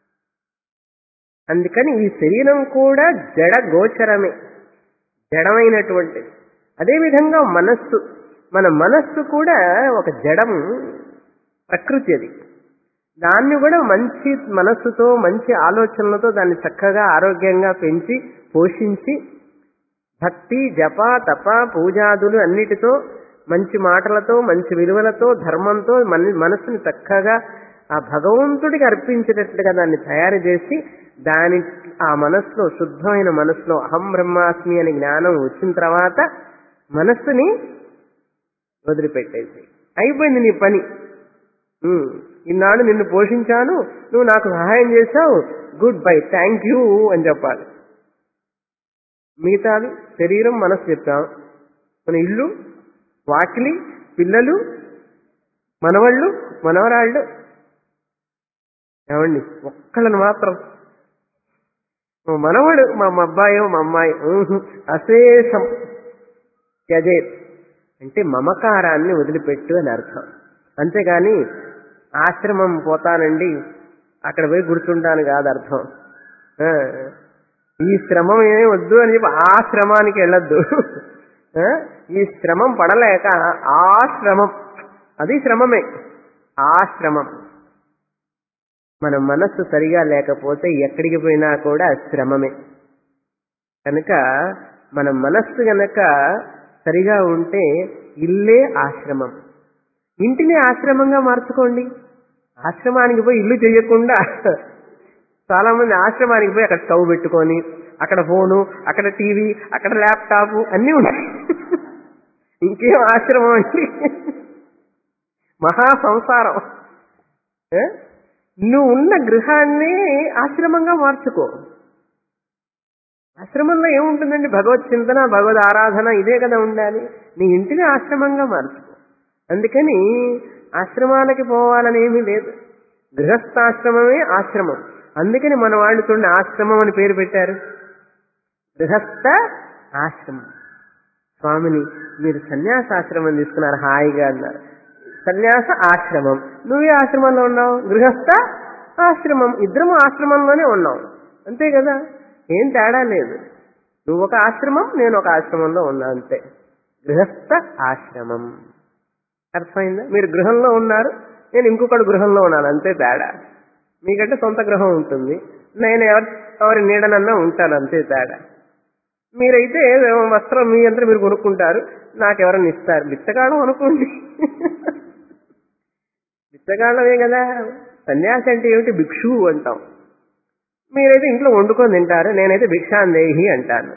అందుకని ఈ శరీరం కూడా జడ గోచరమే జడమైనటువంటిది అదేవిధంగా మనస్సు మన మనస్సు కూడా ఒక జడం ప్రకృతి అది దాన్ని కూడా మంచి మనస్సుతో మంచి ఆలోచనలతో దాన్ని చక్కగా ఆరోగ్యంగా పెంచి పోషించి భక్తి జప తప పూజాదులు అన్నిటితో మంచి మాటలతో మంచి విలువలతో ధర్మంతో మన మనస్సుని చక్కగా ఆ భగవంతుడికి అర్పించేటట్లుగా దాన్ని తయారు చేసి దాని ఆ మనస్సులో శుద్ధమైన మనస్సులో అహం బ్రహ్మాస్మి అనే జ్ఞానం వచ్చిన తర్వాత మనస్సుని వదిలిపెట్టేసి అయిపోయింది నీ పని ఉమ్, ఈనాడు నిన్ను పోషించాను నువ్వు నాకు సహాయం చేశావు గుడ్ బై థ్యాంక్ యూ అని చెప్పాలి మిగతాది శరీరం మనసు చెప్పాం మన ఇల్లు వాకిలి పిల్లలు మనవాళ్ళు మనవరాళ్ళు ఏమండి ఒక్కళ్ళని మాత్రం మా మనవడు మా అబ్బాయో మా అమ్మాయి ఊహు, అశేషం త్యజేత్ అంటే మమకారాన్ని వదిలిపెట్టు అని అర్థం అంతేగాని ఆశ్రమం పోతానండి అక్కడ పోయి కూర్చుంటాను కాదు అర్థం ఆ, ఈ శ్రమం ఏమీ వద్దు అని చెప్పి ఆ శ్రమానికి వెళ్ళొద్దు ఆ, ఈ శ్రమం పడలేక ఆ శ్రమం అది శ్రమమే ఆ శ్రమం మన మనస్సు సరిగా లేకపోతే ఎక్కడికి పోయినా కూడా శ్రమమే కనుక మన మనస్సు గనక సరిగా ఉంటే ఇల్లే ఆశ్రమం ఇంటిని ఆశ్రమంగా మార్చుకోండి ఆశ్రమానికి పోయి ఇల్లు చేయకుండా చాలా మంది ఆశ్రమానికి పోయి అక్కడ స్టవ్ పెట్టుకొని అక్కడ ఫోను అక్కడ టీవీ అక్కడ ల్యాప్టాప్ అన్నీ ఉన్నాయి ఇంకేం ఆశ్రమం అండి మహా సంసారం ఏ? నువ్వు ఉన్న గృహాన్ని ఆశ్రమంగా మార్చుకో ఆశ్రమంలో ఏముంటుందండి భగవత్ చింతన భగవద్ ఆరాధన ఇదే కదా ఉండాలి నీ ఇంటిని ఆశ్రమంగా మార్చుకో అందుకని ఆశ్రమాలకి పోవాలని ఏమీ లేదు గృహస్థాశ్రమమే ఆశ్రమం అందుకని మన వాళ్ళు చూడండి ఆశ్రమం అని పేరు పెట్టారు గృహస్థ ఆశ్రమం స్వామిని మీరు సన్యాసాశ్రమం తీసుకున్నారు హాయిగా అన్నారు సన్యాస ఆశ్రమం నువ్వే ఆశ్రమంలో ఉన్నావు గృహస్థ ఆశ్రమం ఇద్దరం ఆశ్రమంలోనే ఉన్నాం అంతే కదా ఏం తేడా లేదు నువ్వు ఒక ఆశ్రమం నేను ఒక ఆశ్రమంలో ఉన్నా అంతే గృహస్థ ఆశ్రమం అర్థమైందా మీరు గృహంలో ఉన్నారు నేను ఇంకొకటి గృహంలో ఉన్నాను అంతే తేడా మీకంటే సొంత గృహం ఉంటుంది నేను ఎవరి ఎవరి నీడనన్నా ఉంటాను అంతే తేడా మీరైతే వస్త్రం మీ అంతా మీరు కొనుక్కుంటారు నాకెవరన్నా ఇస్తారు బిచ్చగాళ్ళం అనుకోండి బిచ్చగాళ్ళమే కదా సన్యాసి అంటే ఏమిటి భిక్షు అంటాం మీరైతే ఇంట్లో వండుకొని తింటారు నేనైతే భిక్షాందేహి అంటాను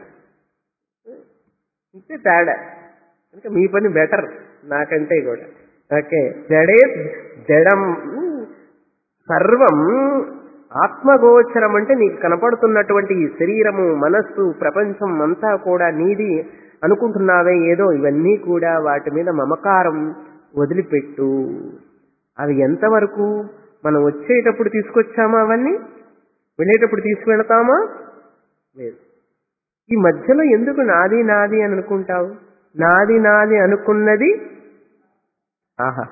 ఇంతే తేడా ఇంకా మీ పని బెటర్ నాకంటే కూడా ఓకే జడే జడం సర్వం ఆత్మగోచరం అంటే నీకు కనపడుతున్నటువంటి ఈ శరీరము మనస్సు ప్రపంచం అంతా కూడా నీది అనుకుంటున్నావే ఏదో ఇవన్నీ కూడా వాటి మీద మమకారం వదిలిపెట్టు అవి ఎంతవరకు మనం వచ్చేటప్పుడు తీసుకొచ్చామా అవన్నీ వెళ్ళేటప్పుడు తీసుకువెళతామా లేదు ఈ మధ్యలో ఎందుకు నాది నాది అని అనుకుంటావు నాది నాది అనుకున్నది ఆహా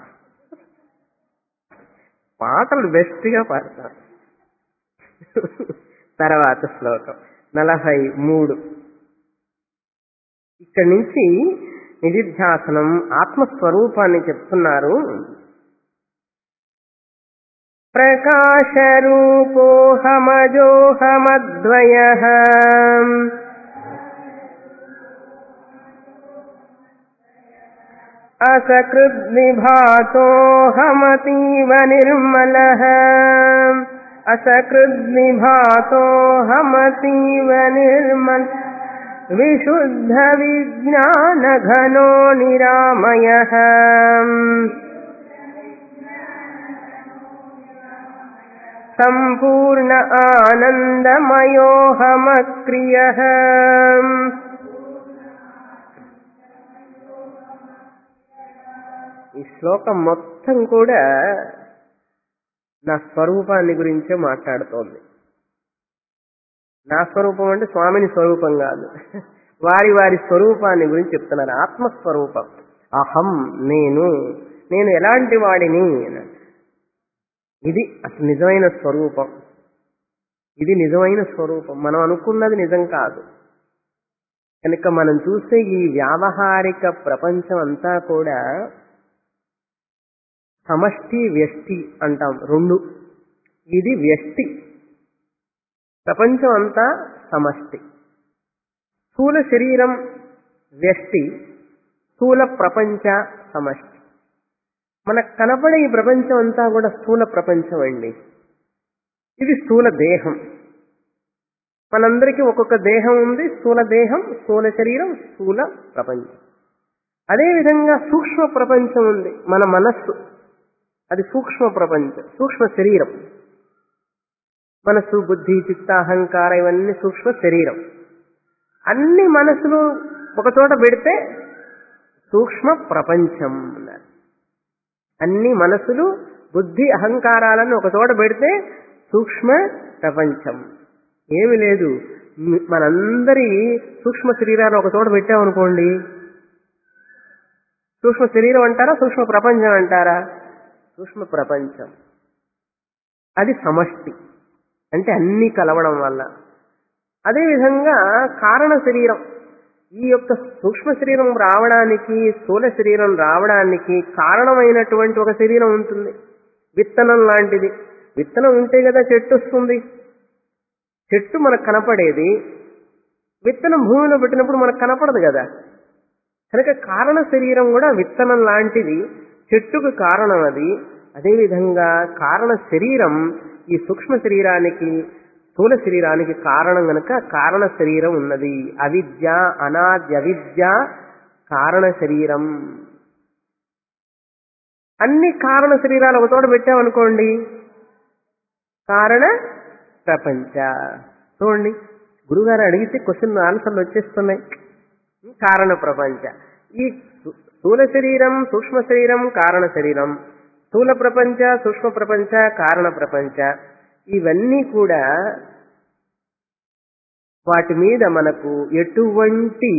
పాటలు బెస్ట్గా పాడతారు తర్వాత శ్లోకం నలభై మూడు ఇక్కడి నుంచి నిధిధ్యాసనం ఆత్మస్వరూపాన్ని చెప్తున్నారు ప్రకాశరూపోహమజోహమద్వయ असकृद्निभातोऽहमतीव निर्मलः असकृद्निभातोऽहमतीव निर्मल विशुद्धविज्ञानघनो निरामयः सम्पूर्ण आनन्दमयोऽहमक्रियः ఈ శ్లోకం మొత్తం కూడా నా స్వరూపాన్ని గురించే మాట్లాడుతోంది నా స్వరూపం అంటే స్వామిని స్వరూపం కాదు వారి వారి స్వరూపాన్ని గురించి చెప్తున్నారు ఆత్మస్వరూపం అహం నేను నేను ఎలాంటి వాడిని ఇది అసలు నిజమైన స్వరూపం ఇది నిజమైన స్వరూపం మనం అనుకున్నది నిజం కాదు కనుక మనం చూసే ఈ వ్యావహారిక ప్రపంచం అంతా కూడా సమష్టి వ్యష్టి అంటాం రెండు ఇది వ్యష్టి ప్రపంచం అంతా సమష్టి స్థూల శరీరం వ్యష్టి స్థూల ప్రపంచ సమష్టి మనకు కనపడే ఈ ప్రపంచం అంతా కూడా స్థూల ప్రపంచం అండి ఇది స్థూల దేహం మనందరికీ ఒక్కొక్క దేహం ఉంది స్థూల దేహం స్థూల శరీరం స్థూల ప్రపంచం అదేవిధంగా సూక్ష్మ ప్రపంచం ఉంది మన మనస్సు అది సూక్ష్మ ప్రపంచం సూక్ష్మ శరీరం మనస్సు బుద్ధి చిత్త అహంకార ఇవన్నీ సూక్ష్మ శరీరం అన్ని మనసులు ఒకచోట పెడితే సూక్ష్మ ప్రపంచం అన్నారు అన్ని మనసులు బుద్ధి అహంకారాలను ఒకచోట పెడితే సూక్ష్మ ప్రపంచం ఏమి లేదు మనందరి సూక్ష్మ శరీరాలు ఒక చోట పెట్టామనుకోండి సూక్ష్మ శరీరం అంటారా సూక్ష్మ ప్రపంచం అంటారా సూక్ష్మ ప్రపంచం అది సమష్టి అంటే అన్ని కలవడం వల్ల అదేవిధంగా కారణ శరీరం ఈ యొక్క సూక్ష్మ శరీరం రావడానికి స్థూల శరీరం రావడానికి కారణమైనటువంటి ఒక శరీరం ఉంటుంది విత్తనం లాంటిది విత్తనం ఉంటే కదా చెట్టు వస్తుంది చెట్టు మనకు కనపడేది విత్తనం భూమిలో పెట్టినప్పుడు మనకు కనపడదు కదా కనుక కారణ శరీరం కూడా విత్తనం లాంటిది చెట్టుకు కారణం అది అదేవిధంగా కారణ శరీరం ఈ సూక్ష్మ శరీరానికి స్థూల శరీరానికి కారణం గనక కారణ శరీరం ఉన్నది అవిద్య అనాద్య అవిద్య కారణ శరీరం అన్ని కారణ శరీరాలు ఒక చోట పెట్టామనుకోండి కారణ ప్రపంచ చూడండి గురుగారు అడిగితే క్వశ్చన్ ఆన్సర్లు వచ్చేస్తున్నాయి కారణ ప్రపంచ ఈ స్థూల శరీరం సూక్ష్మ శరీరం కారణ శరీరం స్థూల ప్రపంచ సూక్ష్మ ప్రపంచ కారణ ప్రపంచ ఇవన్నీ కూడా వాటి మీద మనకు ఎటువంటి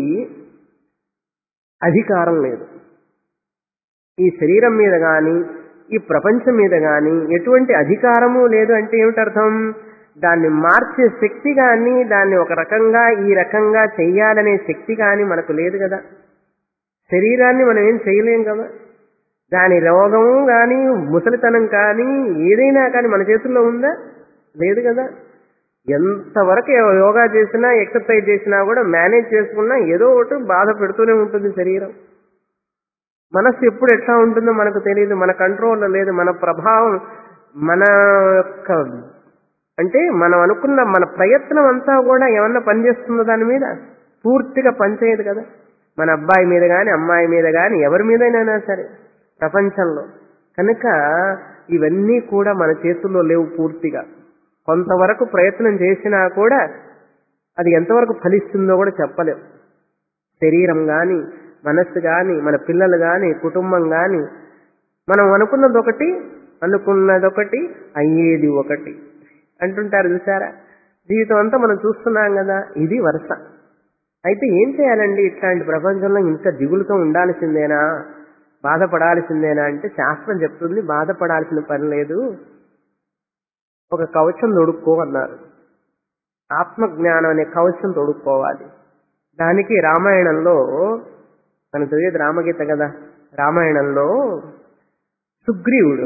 అధికారం లేదు ఈ శరీరం మీద కానీ ఈ ప్రపంచం మీద కానీ ఎటువంటి అధికారము లేదు అంటే ఏమిటర్థం దాన్ని మార్చే శక్తి కానీ దాన్ని ఒక రకంగా ఈ రకంగా చెయ్యాలనే శక్తి కానీ మనకు లేదు కదా శరీరాన్ని మనం ఏం చేయలేం కదా దాని రోగం కానీ ముసలితనం కానీ ఏదైనా కానీ మన చేతుల్లో ఉందా లేదు కదా ఎంతవరకు యోగా చేసినా ఎక్సర్సైజ్ చేసినా కూడా మేనేజ్ చేసుకున్నా ఏదో ఒకటి బాధ పెడుతూనే ఉంటుంది శరీరం మనస్సు ఎప్పుడు ఎట్లా ఉంటుందో మనకు తెలియదు మన కంట్రోల్లో లేదు మన ప్రభావం మన యొక్క అంటే మనం అనుకున్న మన ప్రయత్నం అంతా కూడా ఏమన్నా పనిచేస్తుందో దాని మీద పూర్తిగా పనిచేయదు కదా మన అబ్బాయి మీద కానీ అమ్మాయి మీద కానీ ఎవరి మీదైనా సరే ప్రపంచంలో కనుక ఇవన్నీ కూడా మన చేతుల్లో లేవు పూర్తిగా కొంతవరకు ప్రయత్నం చేసినా కూడా అది ఎంతవరకు ఫలిస్తుందో కూడా చెప్పలేం శరీరం కానీ మనస్సు కానీ మన పిల్లలు కానీ కుటుంబం కానీ మనం అనుకున్నది ఒకటి అనుకున్నదొకటి అయ్యేది ఒకటి అంటుంటారు చూసారా జీవితం అంతా మనం చూస్తున్నాం కదా ఇది వరుస అయితే ఏం చేయాలండి ఇట్లాంటి ప్రపంచంలో ఇంత దిగులుతో ఉండాల్సిందేనా బాధపడాల్సిందేనా అంటే శాస్త్రం చెప్తుంది బాధపడాల్సిన పని లేదు ఒక కవచం తొడుక్కో అన్నారు ఆత్మజ్ఞానం అనే కవచం తొడుక్కోవాలి దానికి రామాయణంలో మనకు తెలియదు రామగీత కదా రామాయణంలో సుగ్రీవుడు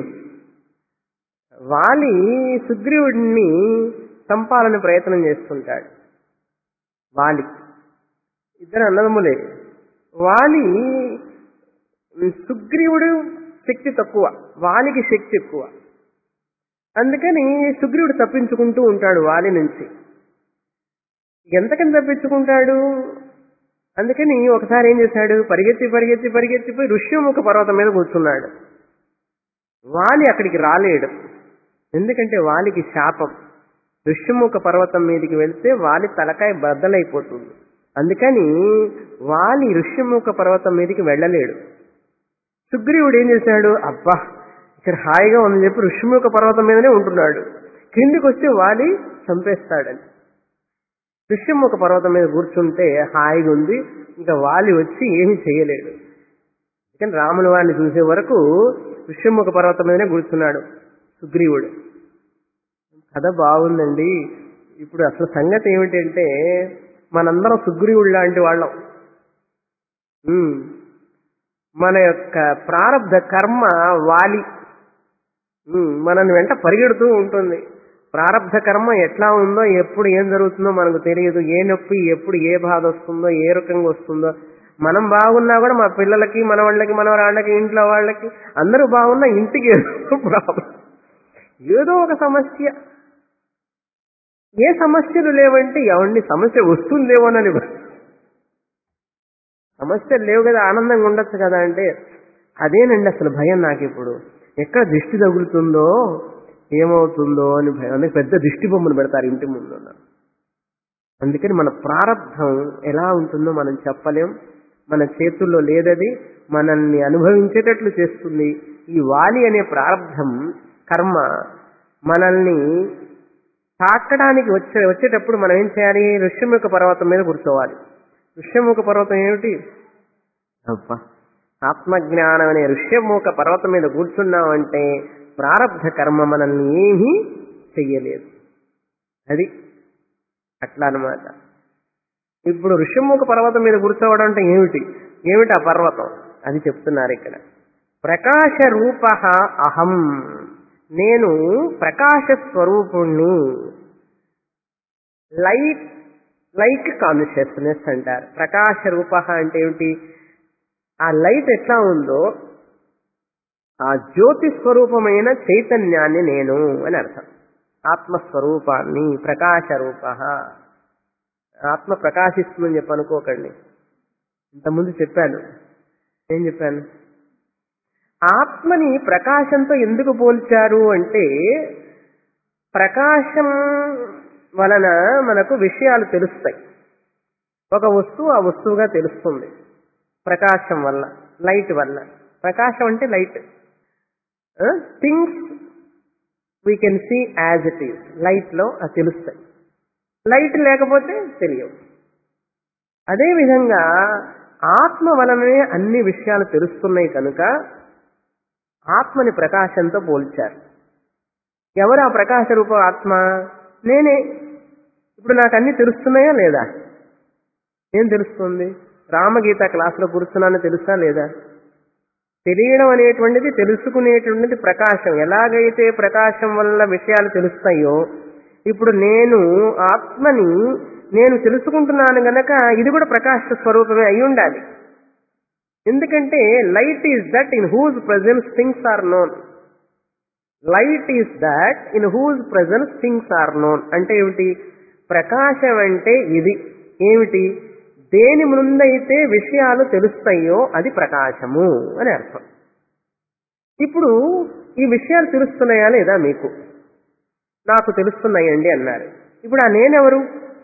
వాలి సుగ్రీవుడిని చంపాలని ప్రయత్నం చేస్తుంటాడు వాలి ఇద్దరు అన్నదమ్ములే వాలి సుగ్రీవుడు శక్తి తక్కువ వాలికి శక్తి ఎక్కువ అందుకని సుగ్రీవుడు తప్పించుకుంటూ ఉంటాడు వాలి నుంచి ఎంతకని తప్పించుకుంటాడు అందుకని ఒకసారి ఏం చేశాడు పరిగెత్తి పరిగెత్తి పరిగెత్తిపోయి ఋష్యముఖ పర్వతం మీద కూర్చున్నాడు వాలి అక్కడికి రాలేడు ఎందుకంటే వాలికి శాపం ఋష్యముఖ పర్వతం మీదకి వెళ్తే వాలి తలకాయ బద్దలైపోతుంది అందుకని వాలి ఋష్యముఖ పర్వతం మీదకి వెళ్ళలేడు సుగ్రీవుడు ఏం చేశాడు అబ్బా ఇక్కడ హాయిగా ఉందని చెప్పి ఋష్యముఖ పర్వతం మీదనే ఉంటున్నాడు కిందికి వస్తే వాలి చంపేస్తాడని ఋష్యముఖ పర్వతం మీద కూర్చుంటే హాయిగా ఉంది ఇంకా వాలి వచ్చి ఏమీ చేయలేడు కానీ రాముల వారిని చూసే వరకు ఋష్యముఖ పర్వతం మీదనే కూర్చున్నాడు సుగ్రీవుడు కథ బాగుందండి ఇప్పుడు అసలు సంగతి ఏమిటంటే మనందరం సుగ్రీవుడు లాంటి వాళ్ళం ఉమ్. మన యొక్క ప్రారంధ కర్మ వాలి ఉమ్, మనల్ని వెంట పరిగెడుతూ ఉంటుంది ప్రారంధ కర్మ ఎట్లా ఉందో ఎప్పుడు ఏం జరుగుతుందో మనకు తెలియదు ఏ నొప్పి ఎప్పుడు ఏ బాధ వస్తుందో ఏ రకంగా వస్తుందో మనం బాగున్నా కూడా మా పిల్లలకి మన వాళ్ళకి మన వాళ్ళకి ఇంట్లో వాళ్ళకి అందరూ బాగున్నా ఇంటికి ఏదో ప్రాబ్లం ఏదో ఒక సమస్య ఏ సమస్యలు లేవంటే ఎవరిని సమస్య వస్తుందేమోనని సమస్యలు లేవు కదా ఆనందంగా ఉండొచ్చు కదా అంటే అదేనండి అసలు భయం నాకు ఇప్పుడు ఎక్కడ దిష్టి తగులుతుందో ఏమవుతుందో అని భయం అందుకే పెద్ద దిష్టి బొమ్మను పెడతారు ఇంటి ముందు అందుకని మన ప్రారంధం ఎలా ఉంటుందో మనం చెప్పలేం మన చేతుల్లో లేదది మనల్ని అనుభవించేటట్లు చేస్తుంది ఈ వాలి అనే ప్రారంధం కర్మ మనల్ని తాకడానికి వచ్చే వచ్చేటప్పుడు మనం ఏం చేయాలి ఋష్యముఖ పర్వతం మీద కూర్చోవాలి ఋష్యముఖ పర్వతం ఏమిటి అబ్బా ఆత్మజ్ఞానం అనే ఋష్యముఖ పర్వతం మీద కూర్చున్నామంటే ప్రారంధ కర్మ మనల్ని ఏమీ చెయ్యలేదు అది అట్లా అన్నమాట ఇప్పుడు ఋష్యముఖ పర్వతం మీద కూర్చోవడం అంటే ఏమిటి ఏమిటి ఆ పర్వతం అది చెప్తున్నారు ఇక్కడ ప్రకాశ రూప అహం నేను ప్రకాశ స్వరూపుణ్ణి లైట్ లైట్ కాన్షియస్నెస్ అంటారు ప్రకాశ రూప అంటే ఏమిటి ఆ లైట్ ఎట్లా ఉందో ఆ జ్యోతి స్వరూపమైన చైతన్యాన్ని నేను అని అర్థం ఆత్మస్వరూపాన్ని ప్రకాశ రూప ఆత్మ ప్రకాశిస్తుందని చెప్పి అనుకోకండి ఇంతకుముందు చెప్పాను ఏం చెప్పాను ఆత్మని ప్రకాశంతో ఎందుకు పోల్చారు అంటే ప్రకాశం వలన మనకు విషయాలు తెలుస్తాయి ఒక వస్తువు ఆ వస్తువుగా తెలుస్తుంది ప్రకాశం వల్ల లైట్ వల్ల ప్రకాశం అంటే light things we can see as it is లైట్లో అది తెలుస్తాయి లైట్ లేకపోతే తెలియవు అదేవిధంగా ఆత్మ వలననే అన్ని విషయాలు తెలుస్తున్నాయి కనుక ఆత్మని ప్రకాశంతో పోల్చారు ఎవరు ఆ ప్రకాశ రూప ఆత్మ నేనే ఇప్పుడు నాకు అన్ని తెలుస్తున్నాయా లేదా ఏం తెలుస్తుంది రామగీత క్లాసులో కూర్చున్నానో తెలుసా లేదా తెలియడం అనేటువంటిది తెలుసుకునేటువంటిది ప్రకాశం ఎలాగైతే ప్రకాశం వల్ల విషయాలు తెలుస్తాయో ఇప్పుడు నేను ఆత్మని నేను తెలుసుకుంటున్నాను గనక ఇది కూడా ప్రకాశ స్వరూపమే అయి ఉండాలి ఎందుకంటే light is that in whose presence things are known light is that in whose presence things are known అంటే ఏమిటి ప్రకాశం అంటే ఇది ఏమిటి దేని ముందైతే విషయాలు తెలుస్తాయో అది ప్రకాశము అని అర్థం ఇప్పుడు ఈ విషయాలు తెలుస్తున్నాయా లేదా మీకు నాకు తెలుస్తున్నాయండి అన్నారు ఇప్పుడు ఆ నేనెవరు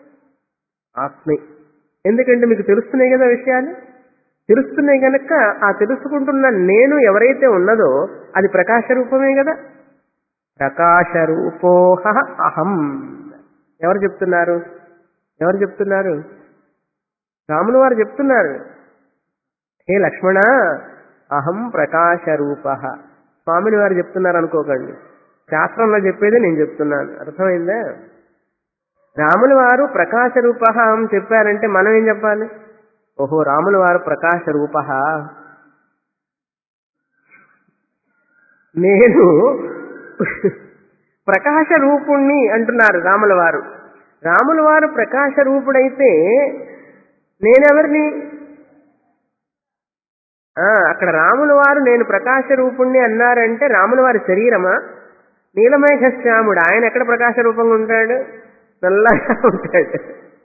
ఆత్మే ఎందుకంటే మీకు తెలుస్తున్నాయి కదా విషయాలు తెలుస్తున్నాయి కనుక ఆ తెలుసుకుంటున్న నేను ఎవరైతే ఉన్నదో అది ప్రకాశ రూపమే కదా ప్రకాశ రూపోహ అహం ఎవరు చెప్తున్నారు ఎవరు చెప్తున్నారు రాములు వారు చెప్తున్నారు హే లక్ష్మణ అహం ప్రకాశ రూప స్వామిని వారు చెప్తున్నారు అనుకోకండి శాస్త్రంలో చెప్పేదే నేను చెప్తున్నాను అర్థమైందా రాముల వారు ప్రకాశ రూప అని చెప్పారంటే మనం ఏం చెప్పాలి ఓహో రాముల వారు ప్రకాశ రూప నేను ప్రకాశ రూపుణ్ణి అంటున్నారు రాముల వారు రాముల వారు ప్రకాశ రూపుడైతే నేనెవరిని ఆ, అక్కడ రాముల వారు నేను ప్రకాశ రూపుణ్ణి అన్నారంటే రాముల వారి శరీరమా నీలమేఘ శ్యాముడు ఆయన ఎక్కడ ప్రకాశ రూపంగా ఉంటాడు నల్లగా ఉంటాడు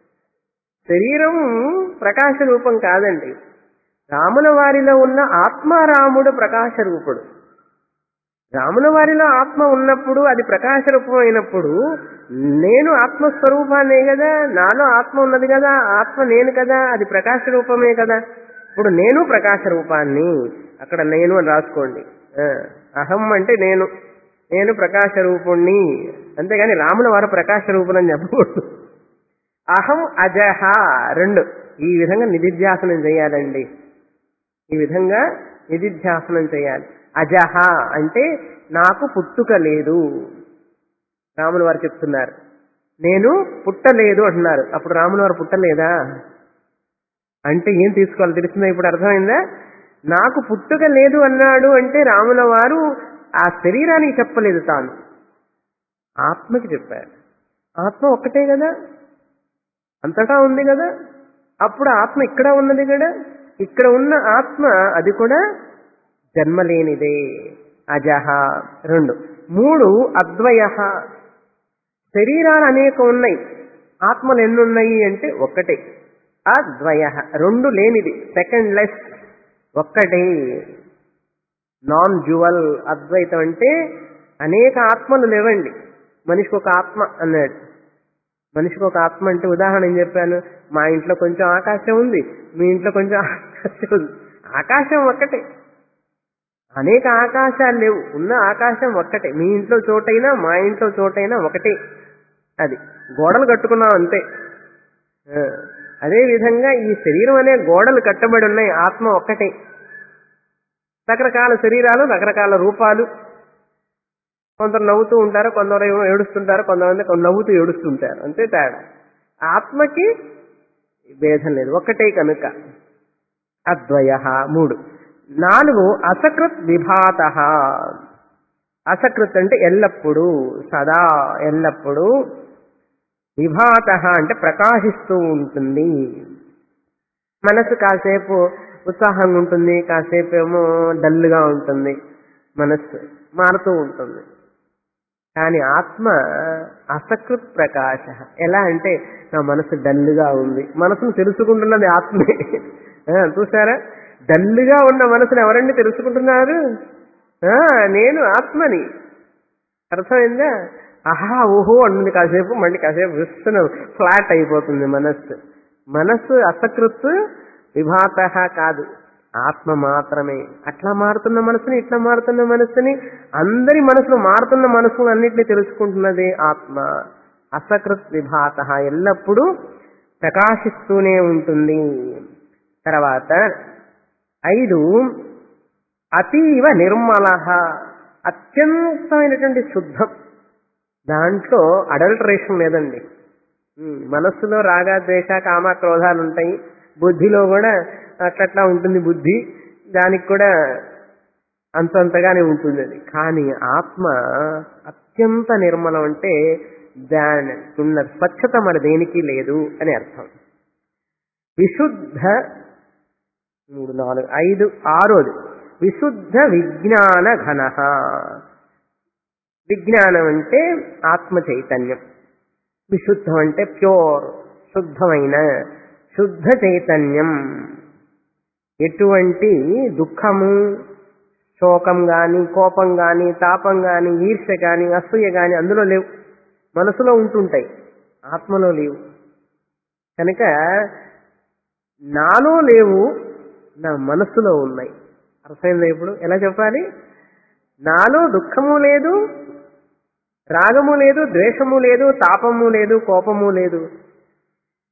శరీరం ప్రకాశ రూపం కాదండి రాముల వారిలో ఉన్న ఆత్మారాముడు ప్రకాశ రూపుడు రాముల వారిలో ఆత్మ ఉన్నప్పుడు అది ప్రకాశ రూపం అయినప్పుడు నేను ఆత్మస్వరూపాన్నే కదా నాలో ఆత్మ ఉన్నది కదా ఆత్మ నేను కదా అది ప్రకాశ రూపమే కదా ఇప్పుడు నేను ప్రకాశ రూపాన్ని అక్కడ నేను అని రాసుకోండి ఆ, అహం అంటే నేను నేను ప్రకాశ రూపుణ్ణి అంతేగాని రాముల వారు ప్రకాశ రూపుణని చెప్పకూడదు అహం అజహ రెండు ఈ విధంగా నిధిధ్యాసనం చేయాలండి ఈ విధంగా నిధిధ్యాసనం చేయాలి అజహ అంటే నాకు పుట్టుక లేదు రాముల వారు చెప్తున్నారు నేను పుట్టలేదు అంటున్నారు అప్పుడు రాముల వారు పుట్టలేదా అంటే ఏం తీసుకోవాలి తెలిసిందా ఇప్పుడు అర్థమైందా నాకు పుట్టుక లేదు అన్నాడు అంటే రాముల వారు ఆ శరీరానికి చెప్పలేదు తాను ఆత్మకి చెప్పారు ఆత్మ ఒక్కటే కదా అంతటా ఉంది కదా అప్పుడు ఆత్మ ఇక్కడ ఉన్నది కదా ఇక్కడ ఉన్న ఆత్మ అది కూడా జన్మలేనిదే అజహ రెండు మూడు అద్వయ శరీరాలు అనేక ఉన్నాయి ఆత్మలు ఎన్నున్నాయి అంటే ఒక్కటే అద్వయ రెండు లేనిది సెకండ్ లెస్ ఒక్కటే నాన్ జ్యువల్ అద్వైతం అంటే అనేక ఆత్మలు లేవండి మనిషికి ఒక ఆత్మ అన్నాడు మనిషికి ఒక ఆత్మ అంటే ఉదాహరణ ఏం చెప్పాను మా ఇంట్లో కొంచెం ఆకాశం ఉంది మీ ఇంట్లో కొంచెం ఆకాశం ఉంది ఆకాశం ఒక్కటే అనేక ఆకాశాలు లేవు ఉన్న ఆకాశం ఒక్కటే మీ ఇంట్లో చోటైనా మా ఇంట్లో చోటైనా ఒకటే అది గోడలు కట్టుకున్నాం అంతే ఆ, అదే విధంగా ఈ శరీరం అనే గోడలు కట్టబడి ఉన్నాయి ఆత్మ ఒక్కటే రకరకాల శరీరాలు రకరకాల రూపాలు కొందరు నవ్వుతూ ఉంటారు కొందరు ఏమో ఏడుస్తుంటారు కొంతమంది కొందరు నవ్వుతూ ఏడుస్తుంటారు అంతే తేడా ఆత్మకి భేదం లేదు ఒక్కటే కనుక అద్వయ మూడు నాలుగు అసకృత్ విభాత అసకృత్ అంటే ఎల్లప్పుడూ సదా ఎల్లప్పుడూ విభాత అంటే ప్రకాశిస్తూ ఉంటుంది మనసు కాసేపు ఉత్సాహంగా ఉంటుంది కాసేపు ఏమో డల్గా ఉంటుంది మనస్సు మారుతూ ఉంటుంది కానీ ఆత్మ అసకృత్ ప్రకాశ ఎలా అంటే నా మనసు డల్గా ఉంది మనసును తెలుసుకుంటున్నది ఆత్మే ఆ, చూసారా డల్గా ఉన్న మనసును ఎవరండి తెలుసుకుంటున్నారు ఆ, నేను ఆత్మని అర్థమైందా ఆహా ఓహో అంటుంది కాసేపు మళ్ళీ కాసేపు విస్తున్న ఫ్లాట్ అయిపోతుంది మనస్సు మనస్సు అసకృత్ విభాత కాదు ఆత్మ మాత్రమే అట్లా మారుతున్న మనసుని ఇట్లా మారుతున్న మనసుని అందరి మనసులు మారుతున్న మనసులు అన్నిటిని తెలుసుకుంటున్నదే ఆత్మ అసకృత్ విభాత ఎల్లప్పుడూ ప్రకాశిస్తూనే ఉంటుంది తర్వాత ఐదు అతీవ నిర్మల అత్యంతమైనటువంటి శుద్ధం దాంట్లో అడల్టరేషన్ లేదండి ఉమ్, మనస్సులో రాగ ద్వేష కామ క్రోధాలు ఉంటాయి బుద్ధిలో కూడా అట్లట్లా ఉంటుంది బుద్ధి దానికి కూడా అంతంతగానే ఉంటుంది అది కానీ ఆత్మ అత్యంత నిర్మలం అంటే దాని ఉన్న స్వచ్ఛత మన దేనికి లేదు అని అర్థం విశుద్ధ మూడు నాలుగు ఐదు ఆరోది విశుద్ధ విజ్ఞాన ఘన విజ్ఞానం అంటే ఆత్మ చైతన్యం విశుద్ధం అంటే ప్యూర్ శుద్ధమైన శుద్ధ చైతన్యం ఎటువంటి దుఃఖము శోకం గాని కోపం గాని తాపం గాని ఈర్ష్య గాని అసూయ గాని అందులో లేవు మనసులో ఉంటుంటాయి ఆత్మలో లేవు కనుక నాలో లేవు నా మనస్సులో ఉన్నాయి అర్థమైందా ఇప్పుడు ఎలా చెప్పాలి నాలో దుఃఖము లేదు రాగము లేదు ద్వేషము లేదు తాపము లేదు కోపము లేదు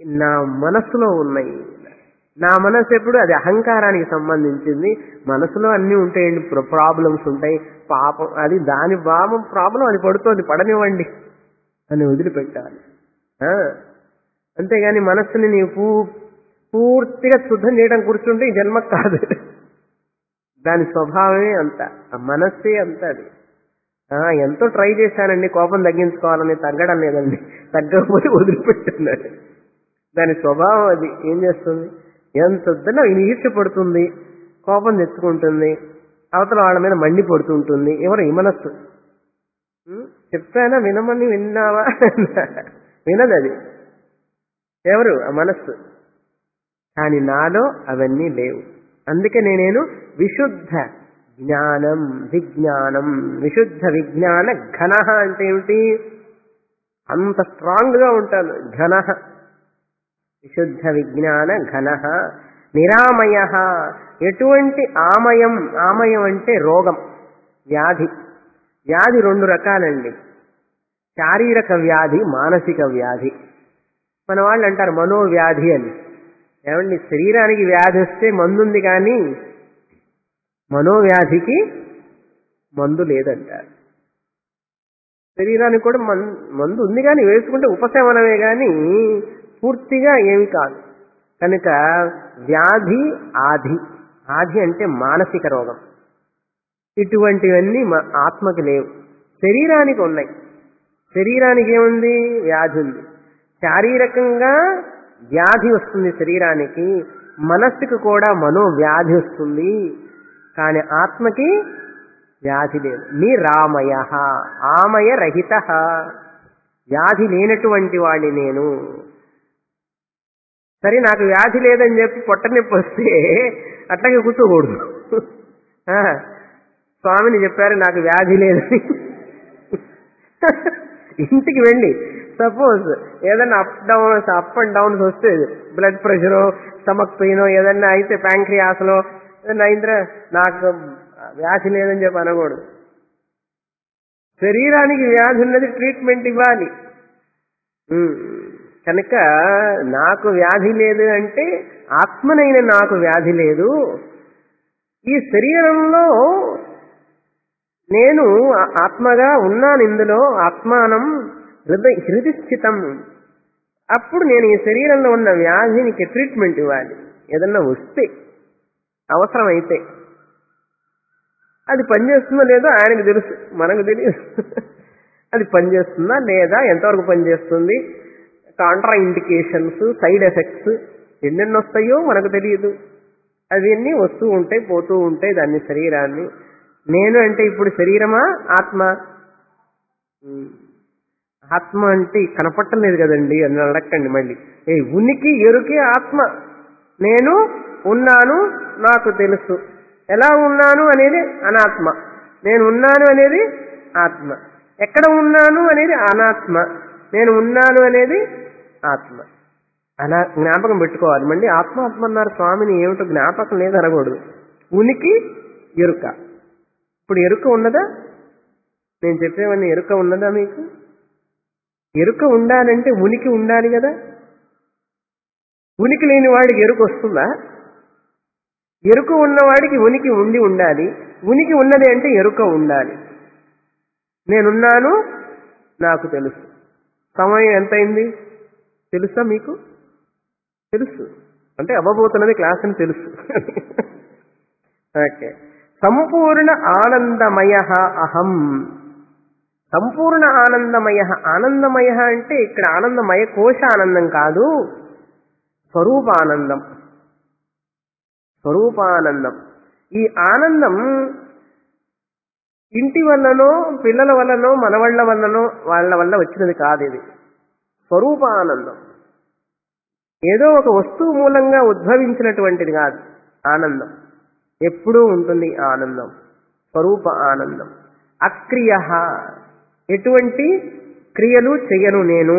నా మనస్సులో ఉన్నాయి నా మనస్సు ఎప్పుడు అది అహంకారానికి సంబంధించింది మనసులో అన్నీ ఉంటాయండి ప్రాబ్లమ్స్ ఉంటాయి పాపం అది దాని పాపం ప్రాబ్లం అది పడుతోంది పడనివ్వండి అని వదిలిపెట్టాలి ఆ? అంతేగాని మనస్సుని నీవు పూ పూర్తిగా శుద్ధం చేయడం కూర్చుంటే ఈ జన్మ కాదు దాని స్వభావమే అంత ఆ మనస్సే అంత అది ఆ, ఎంతో ట్రై చేశానండి కోపం తగ్గించుకోవాలని తగ్గడం లేదండి తగ్గకపోతే వదిలిపెట్టున్నాడు దాని స్వభావం అది ఏం చేస్తుంది ఎంత వద్దన్నా ఈర్ష్య పడుతుంది కోపం తెచ్చుకుంటుంది అవతల వాళ్ళ మీద మండి పడుతుంటుంది ఎవరు ఈ మనస్సు ఉం? చెప్పానా వినమని విన్నావా వినదు అది ఎవరు ఆ మనస్సు కానీ నాలో అవన్నీ లేవు అందుకే నేను విశుద్ధ జ్ఞానం విజ్ఞానం విశుద్ధ విజ్ఞాన ఘన అంటే ఏమిటి అంత స్ట్రాంగ్ గా ఉంటాను ఘన విశుద్ధ విజ్ఞాన ఘన నిరామయ ఎటువంటి ఆమయం ఆమయం అంటే రోగం వ్యాధి వ్యాధి రెండు రకాలండి శారీరక వ్యాధి మానసిక వ్యాధి మన వాళ్ళు అంటారు మనోవ్యాధి అని ఏమండి శరీరానికి వ్యాధి వస్తే మందుంది కానీ మనోవ్యాధికి మందు లేదంటారు శరీరానికి కూడా మన్ మందు ఉంది కానీ వేసుకుంటే ఉపశమనమే కానీ పూర్తిగా ఏమి కాదు కనుక వ్యాధి ఆధి ఆధి అంటే మానసిక రోగం ఇటువంటివన్నీ మా- ఆత్మకి లేవు శరీరానికి ఉన్నాయి శరీరానికి ఏముంది వ్యాధి ఉంది శారీరకంగా వ్యాధి వస్తుంది శరీరానికి మనస్సుకు కూడా మనోవ్యాధి వస్తుంది కానీ ఆత్మకి వ్యాధి లేదు నిరామయ ఆమయ రహిత వ్యాధి లేనటువంటి వాడిని నేను సరే నాకు వ్యాధి లేదని చెప్పి పొట్ట నొప్పి వస్తే అట్లాగే కూర్చోకూడదు ఆ, స్వామిని చెప్పారు నాకు వ్యాధి లేదని ఇంటికి వెళ్ళి సపోజ్ ఏదైనా up down up and downs వస్తే బ్లడ్ ప్రెషర్ స్టమక్ పెయిన్ ఏదైనా అయితే ప్యాంక్రియాస్లో ఏదైనా అయిందిరా నాకు వ్యాధి లేదని చెప్పి అనకూడదు శరీరానికి వ్యాధి ఉన్నది ట్రీట్మెంట్ ఇవ్వాలి ఉమ్. కనుక నాకు వ్యాధి లేదు అంటే ఆత్మనైన నాకు వ్యాధి లేదు ఈ శరీరంలో నేను ఆ- ఆత్మగా ఉన్నాను ఇందులో ఆత్మానం హృదయ హృది స్థితం అప్పుడు నేను ఈ శరీరంలో ఉన్న వ్యాధినికి ట్రీట్మెంట్ ఇవ్వాలి ఏదన్నా వస్తే అవసరమైతే అది పనిచేస్తుందో లేదో ఆయనకు తెలుసు మనకు తెలియదు అది పనిచేస్తుందా లేదా ఎంతవరకు పనిచేస్తుంది కాంట్రా ఇండికేషన్స్ సైడ్ ఎఫెక్ట్స్ ఎన్నెన్ని వస్తాయో మనకు తెలియదు అవన్నీ వస్తూ ఉంటాయి పోతూ ఉంటాయి దాన్ని శరీరాన్ని నేను అంటే ఇప్పుడు శరీరమా ఆత్మ ఉమ్. ఆత్మ అంటే కనపట్టలేదు కదండి అని అడగండి మళ్ళీ ఏ ఉనికి ఎరుకే ఆత్మ నేను ఉన్నాను నాకు తెలుసు ఎలా ఉన్నాను అనేది అనాత్మ నేను ఉన్నాను అనేది ఆత్మ ఎక్కడ ఉన్నాను అనేది అనాత్మ నేను ఉన్నాను అనేది ఆత్మ అలా జ్ఞాపకం పెట్టుకోవాలి మళ్ళీ ఆత్మ ఆత్మ అన్నారు స్వామిని ఏమిటో జ్ఞాపకం లేదు అనకూడదు ఉనికి ఎరుక ఇప్పుడు ఎరుక ఉన్నదా నేను చెప్పేవన్నీ ఎరుక ఉన్నదా మీకు ఎరుక ఉండాలంటే ఉనికి ఉండాలి కదా ఉనికి లేని వాడికి ఎరుక వస్తుందా ఎరుక ఉన్నవాడికి ఉనికి ఉండి ఉండాలి ఉనికి ఉన్నది అంటే ఎరుక ఉండాలి నేనున్నాను నాకు తెలుసు సమయం ఎంతైంది తెలుసా మీకు తెలుసు అంటే అవ్వబోతున్నది క్లాస్ అని తెలుసు ఓకే సంపూర్ణ ఆనందమయ అహం సంపూర్ణ ఆనందమయ ఆనందమయ అంటే ఇక్కడ ఆనందమయ కోశ ఆనందం కాదు స్వరూపానందం స్వరూపానందం ఈ ఆనందం ఇంటి వల్లనో పిల్లల వల్లనో మనవాళ్ల వల్లనో వాళ్ళ వల్ల వచ్చినది కాదు ఇది స్వరూపానందం ఏదో ఒక వస్తువు మూలంగా ఉద్భవించినటువంటిది కాదు ఆనందం ఎప్పుడూ ఉంటుంది ఈ ఆనందం స్వరూప ఆనందం అక్రియ ఎటువంటి క్రియలు చెయ్యను నేను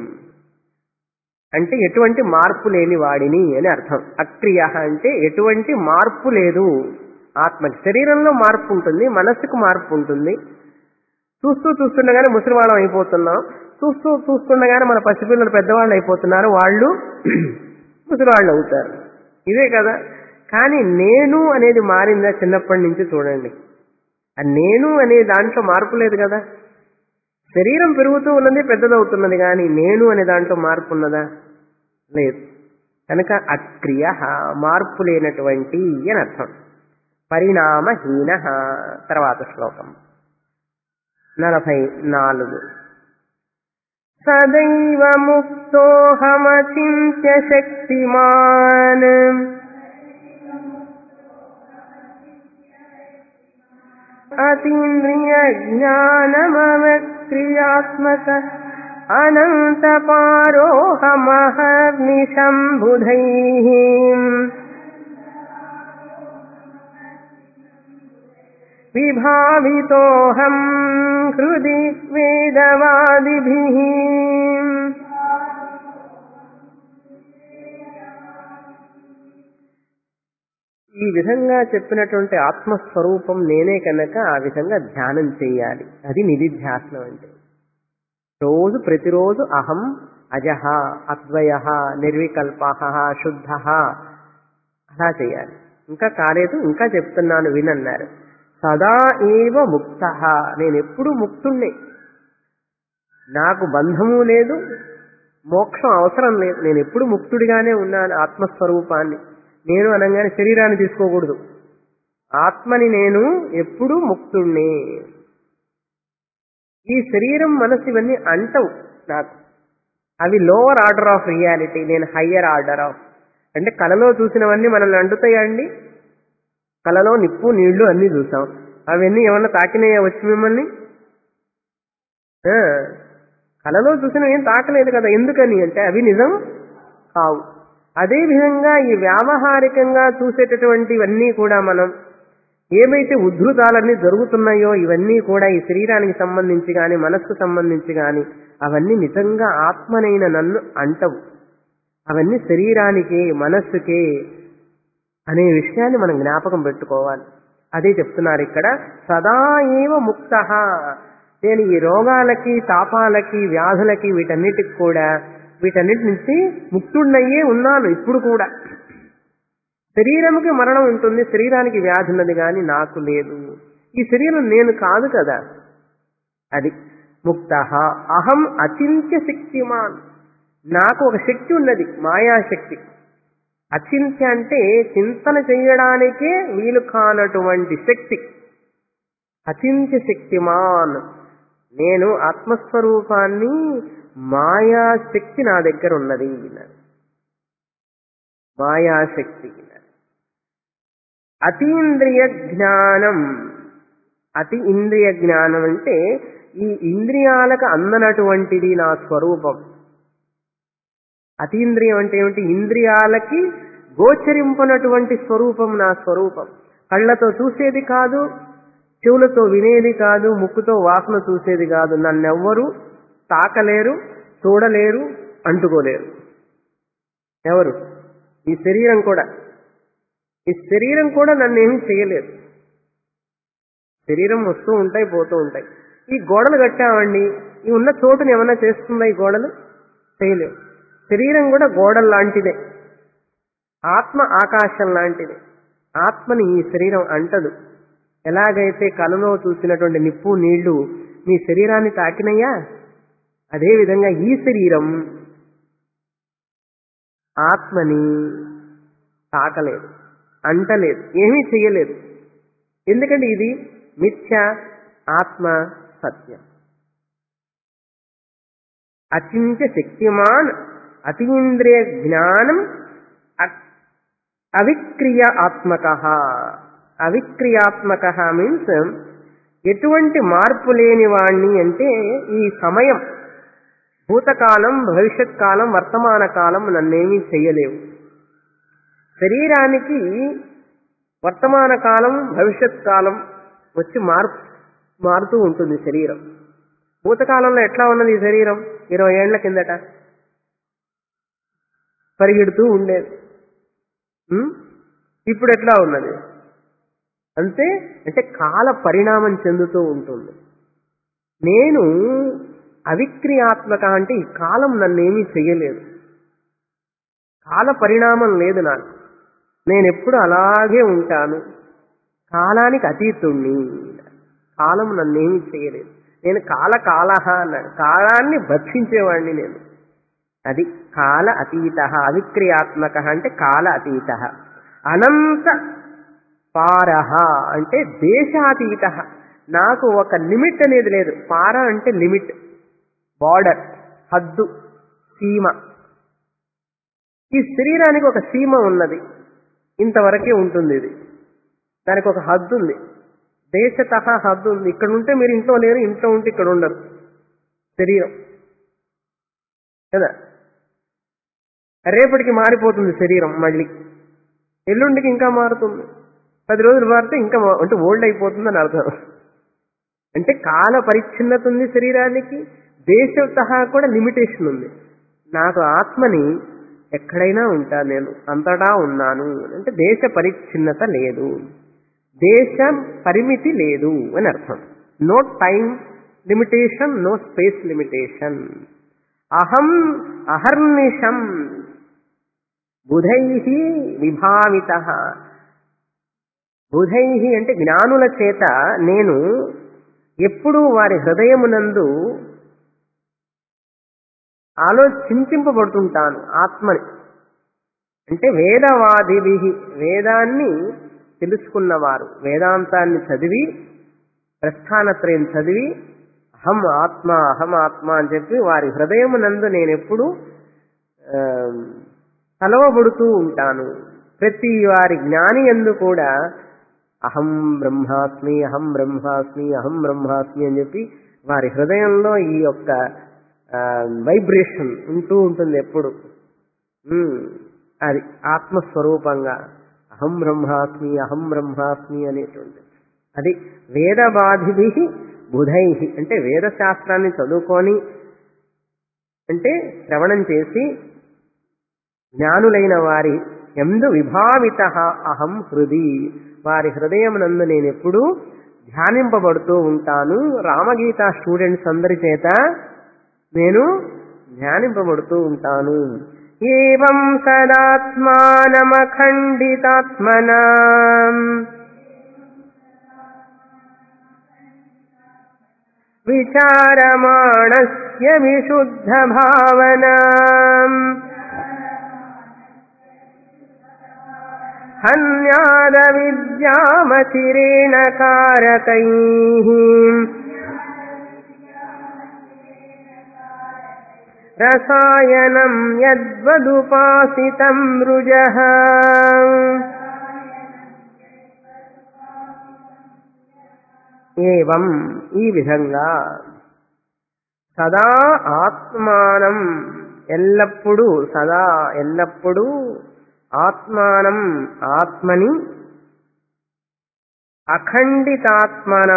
అంటే ఎటువంటి మార్పు లేని వాడిని అని అర్థం అక్రియ అంటే ఎటువంటి మార్పు లేదు ఆత్మకి శరీరంలో మార్పు ఉంటుంది మనస్సుకు మార్పు ఉంటుంది చూస్తూ చూస్తుండగానే ముసలివాళ్ళం అయిపోతున్నాం చూస్తూ చూస్తుండగానే మన పసిపిల్లలు పెద్దవాళ్ళు అయిపోతున్నారు వాళ్ళు ముసలివాళ్ళు అవుతారు ఇదే కదా కానీ నేను అనేది మారిందా చిన్నప్పటి నుంచి చూడండి ఆ నేను అనే దాంట్లో మార్పు లేదు కదా శరీరం పెరుగుతూ ఉన్నది పెద్దదవుతున్నది కానీ నేను అనే దాంట్లో మార్పు ఉన్నదా లేదు కనుక అక్రియ మార్పు లేనటువంటి అని అర్థం పరిణామహీన తర్వాత శ్లోకం నలభై నాలుగు సదైవ ముక్తోహమచింత్య శక్తిమాన్ అతీంద్రియ జ్ఞానమక్రియాత్మక అనంతపారోహమహర్నిశంబుధై విభావితోహం హృది వేదవాదిభిః ఈ విధంగా చెప్పినటువంటి ఆత్మస్వరూపం నేనే కనుక ఆ విధంగా ధ్యానం చేయాలి అది నిధిధ్యాసనం అంటే రోజు ప్రతిరోజు అహం అజహ అద్వయ నిర్వికల్ప శుద్ధ అలా చేయాలి ఇంకా కాలేదు ఇంకా చెప్తున్నాను వినన్నారు సదా ఏవ ముక్త నేను ఎప్పుడూ ముక్తుణ్ణి నాకు బంధము లేదు మోక్షం అవసరం లేదు నేను ఎప్పుడు ముక్తుడిగానే ఉన్నాను ఆత్మస్వరూపాన్ని నేను అనగానే శరీరాన్ని తీసుకోకూడదు ఆత్మని నేను ఎప్పుడూ ముక్తుణ్ణి ఈ శరీరం మనసు ఇవన్నీ అంటవు నాకు అవి లోవర్ ఆర్డర్ ఆఫ్ రియాలిటీ నేను హయ్యర్ ఆర్డర్ ఆఫ్ అంటే కళలో చూసినవన్నీ మనల్ని అంటుతాయండి కళలో నిప్పు నీళ్లు అన్నీ చూసాం అవన్నీ ఏమన్నా తాకినాయా వచ్చి మిమ్మల్ని ఆ, కళలో చూసినవి ఏం తాకలేదు కదా ఎందుకని అంటే అవి నిజం కావు అదే విధంగా ఈ వ్యావహారికంగా చూసేటటువంటివన్నీ కూడా మనం ఏవైతే ఉద్ధృతాలన్నీ జరుగుతున్నాయో ఇవన్నీ కూడా ఈ శరీరానికి సంబంధించి కానీ మనస్సుకు సంబంధించి కానీ అవన్నీ నిజంగా ఆత్మనైన నన్ను అంటవు అవన్నీ శరీరానికే మనస్సుకే అనే విషయాన్ని మనం జ్ఞాపకం పెట్టుకోవాలి అదే చెప్తున్నారు ఇక్కడ సదా ఏవ ముక్త నేను ఈ రోగాలకి తాపాలకి వ్యాధులకి వీటన్నిటికి కూడా వీటన్నిటి నుంచి ముక్తుడినయ్యే ఉన్నాను ఇప్పుడు కూడా శరీరంకి మరణం ఉంటుంది శరీరానికి వ్యాధి ఉన్నది కానీ నాకు లేదు ఈ శరీరం నేను కాదు కదా అది ముక్త అహం అచింత్య శక్తిమాన్ నాకు ఒక శక్తి ఉన్నది మాయాశక్తి అచింత్య అంటే చింతన చేయడానికే వీలు కానటువంటి శక్తి అచింత్య శక్తిమాన్ నేను ఆత్మస్వరూపాన్ని మాయాశక్తి నా దగ్గర ఉన్నది మాయాశక్తి అతీంద్రియ జ్ఞానం అతి ఇంద్రియ జ్ఞానం అంటే ఈ ఇంద్రియాలకు అందనటువంటిది నా స్వరూపం అతీంద్రియం అంటే ఏమిటి ఇంద్రియాలకి గోచరింపనటువంటి స్వరూపం నా స్వరూపం కళ్ళతో చూసేది కాదు చెవులతో వినేది కాదు ముక్కుతో వాసన చూసేది కాదు నన్నెవ్వరు తాకలేరు చూడలేరు అంటుకోలేరు ఎవరు ఈ శరీరం కూడా ఈ శరీరం కూడా నన్ను ఏమీ చేయలేదు శరీరం వస్తూ ఉంటాయి పోతూ ఉంటాయి ఈ గోడలు కట్టామండి ఈ ఉన్న చోటుని ఏమన్నా చేస్తుందా ఈ గోడలు చేయలేవు శరీరం కూడా గోడలు లాంటిదే ఆత్మ ఆకాశం లాంటిది ఆత్మని ఈ శరీరం అంటదు ఎలాగైతే కలలో చూసినటువంటి నిప్పు నీళ్లు మీ శరీరాన్ని తాకినయ్యా అదేవిధంగా ఈ శరీరం ఆత్మని తాకలేదు అంటలేదు ఏమీ చెయ్యలేదు ఎందుకంటే ఇది మిథ్య ఆత్మ సత్యం అచింత్య శక్తిమాన్ అతీంద్రియ జ్ఞానం అ- అవిక్రియ ఆత్మక అవిక్రియాత్మక మీన్స్ ఎటువంటి మార్పు లేని వాణ్ణి అంటే ఈ సమయం భూతకాలం భవిష్యత్ కాలం వర్తమాన కాలం నన్నేమీ చెయ్యలేవు శరీరానికి వర్తమాన కాలం భవిష్యత్ కాలం వచ్చి మారు మారుతూ ఉంటుంది శరీరం భూతకాలంలో ఎట్లా ఉన్నది ఈ శరీరం ఇరవై ఏళ్ల కిందట పరిగెడుతూ ఉండేది ఉం? ఇప్పుడు ఎట్లా ఉన్నది అంతే అంటే కాల పరిణామం చెందుతూ ఉంటుంది నేను అవిక్రియాత్మక అంటే ఈ కాలం నన్నేమీ చెయ్యలేదు కాల పరిణామం లేదు నాకు నేను ఎప్పుడు అలాగే ఉంటాను కాలానికి అతీతుణ్ణి కాలం నన్నేమీ చేయలేదు నేను కాల కాలహ అన్నాడు కాలాన్ని భక్షించేవాడిని నేను అది కాల అతీత అవిక్రియాత్మక అంటే కాల అతీత అనంత పారహ అంటే దేశాతీత నాకు ఒక లిమిట్ అనేది లేదు పార అంటే లిమిట్ బార్డర్ హద్దు సీమ ఈ శరీరానికి ఒక సీమ ఉన్నది ఇంతవరకే ఉంటుంది ఇది దానికి ఒక హద్దు ఉంది దేశత హద్దు ఉంది ఇక్కడ ఉంటే మీరు ఇంట్లో లేరు ఇంట్లో ఉంటే ఇక్కడ ఉండరు శరీరం కదా రేపటికి మారిపోతుంది శరీరం మళ్ళీ ఎల్లుండికి ఇంకా మారుతుంది పది రోజులు మారితే ఇంకా మా- అంటే ఓల్డ్ అయిపోతుందని అర్థం అంటే కాల పరిచ్ఛిన్నత ఉంది శరీరానికి దేశత కూడా లిమిటేషన్ ఉంది నాకు ఆత్మని ఎక్కడైనా ఉంటాను నేను అంతటా ఉన్నాను అంటే దేశ పరిచ్ఛిన్నత లేదు దేశం పరిమితి లేదు అని అర్థం no time limitation no space limitation అహం అహర్నిషం బుధై విభావిత బుధై అంటే జ్ఞానుల చేత నేను ఎప్పుడూ వారి హృదయమునందు ఆలోచించింపబడుతుంటాను ఆత్మని అంటే వేదవాదిభి వేదాన్ని తెలుసుకున్నవారు వేదాంతాన్ని చదివి ప్రస్థానత్రయం చదివి అహం ఆత్మ అహం ఆత్మ అని చెప్పి వారి హృదయమునందు నేను ఎప్పుడు కలవబడుతూ ఉంటాను ప్రతి వారి జ్ఞాని ఎందు కూడా అహం బ్రహ్మాస్మి అహం బ్రహ్మాస్మి అహం బ్రహ్మాస్మి అని చెప్పి వారి హృదయంలో ఈ యొక్క వైబ్రేషన్ ఉంటూ ఉంటుంది ఎప్పుడు ఉమ్, అది ఆత్మస్వరూపంగా అహం బ్రహ్మాస్మి అహం బ్రహ్మాస్మి అనేటువంటి అది వేదబాధిభి బుధై అంటే వేదశాస్త్రాన్ని చదువుకొని అంటే శ్రవణం చేసి జ్ఞానులైన వారి ఎందు విభావిత అహం హృది వారి హృదయమునందు నేను ఎప్పుడూ ధ్యానింపబడుతూ ఉంటాను రామగీత స్టూడెంట్స్ అందరి చేత నేను ధ్యానింపబడుతూ ఉంటాను ఏం సదాత్మానమఖండితాత్మనా విచారమాణస్య విశుద్ధ భావనా హన్యాద విద్యామతిరేణ కారకై రసాయనం యద్వదుపాసితం రుజ ఏవం ఈ విధంగా సదా ఆత్మానం ఎల్లప్పుడూ సదా ఎల్లప్పుడూ ఆత్మానం ఆత్మని అఖండితాత్మన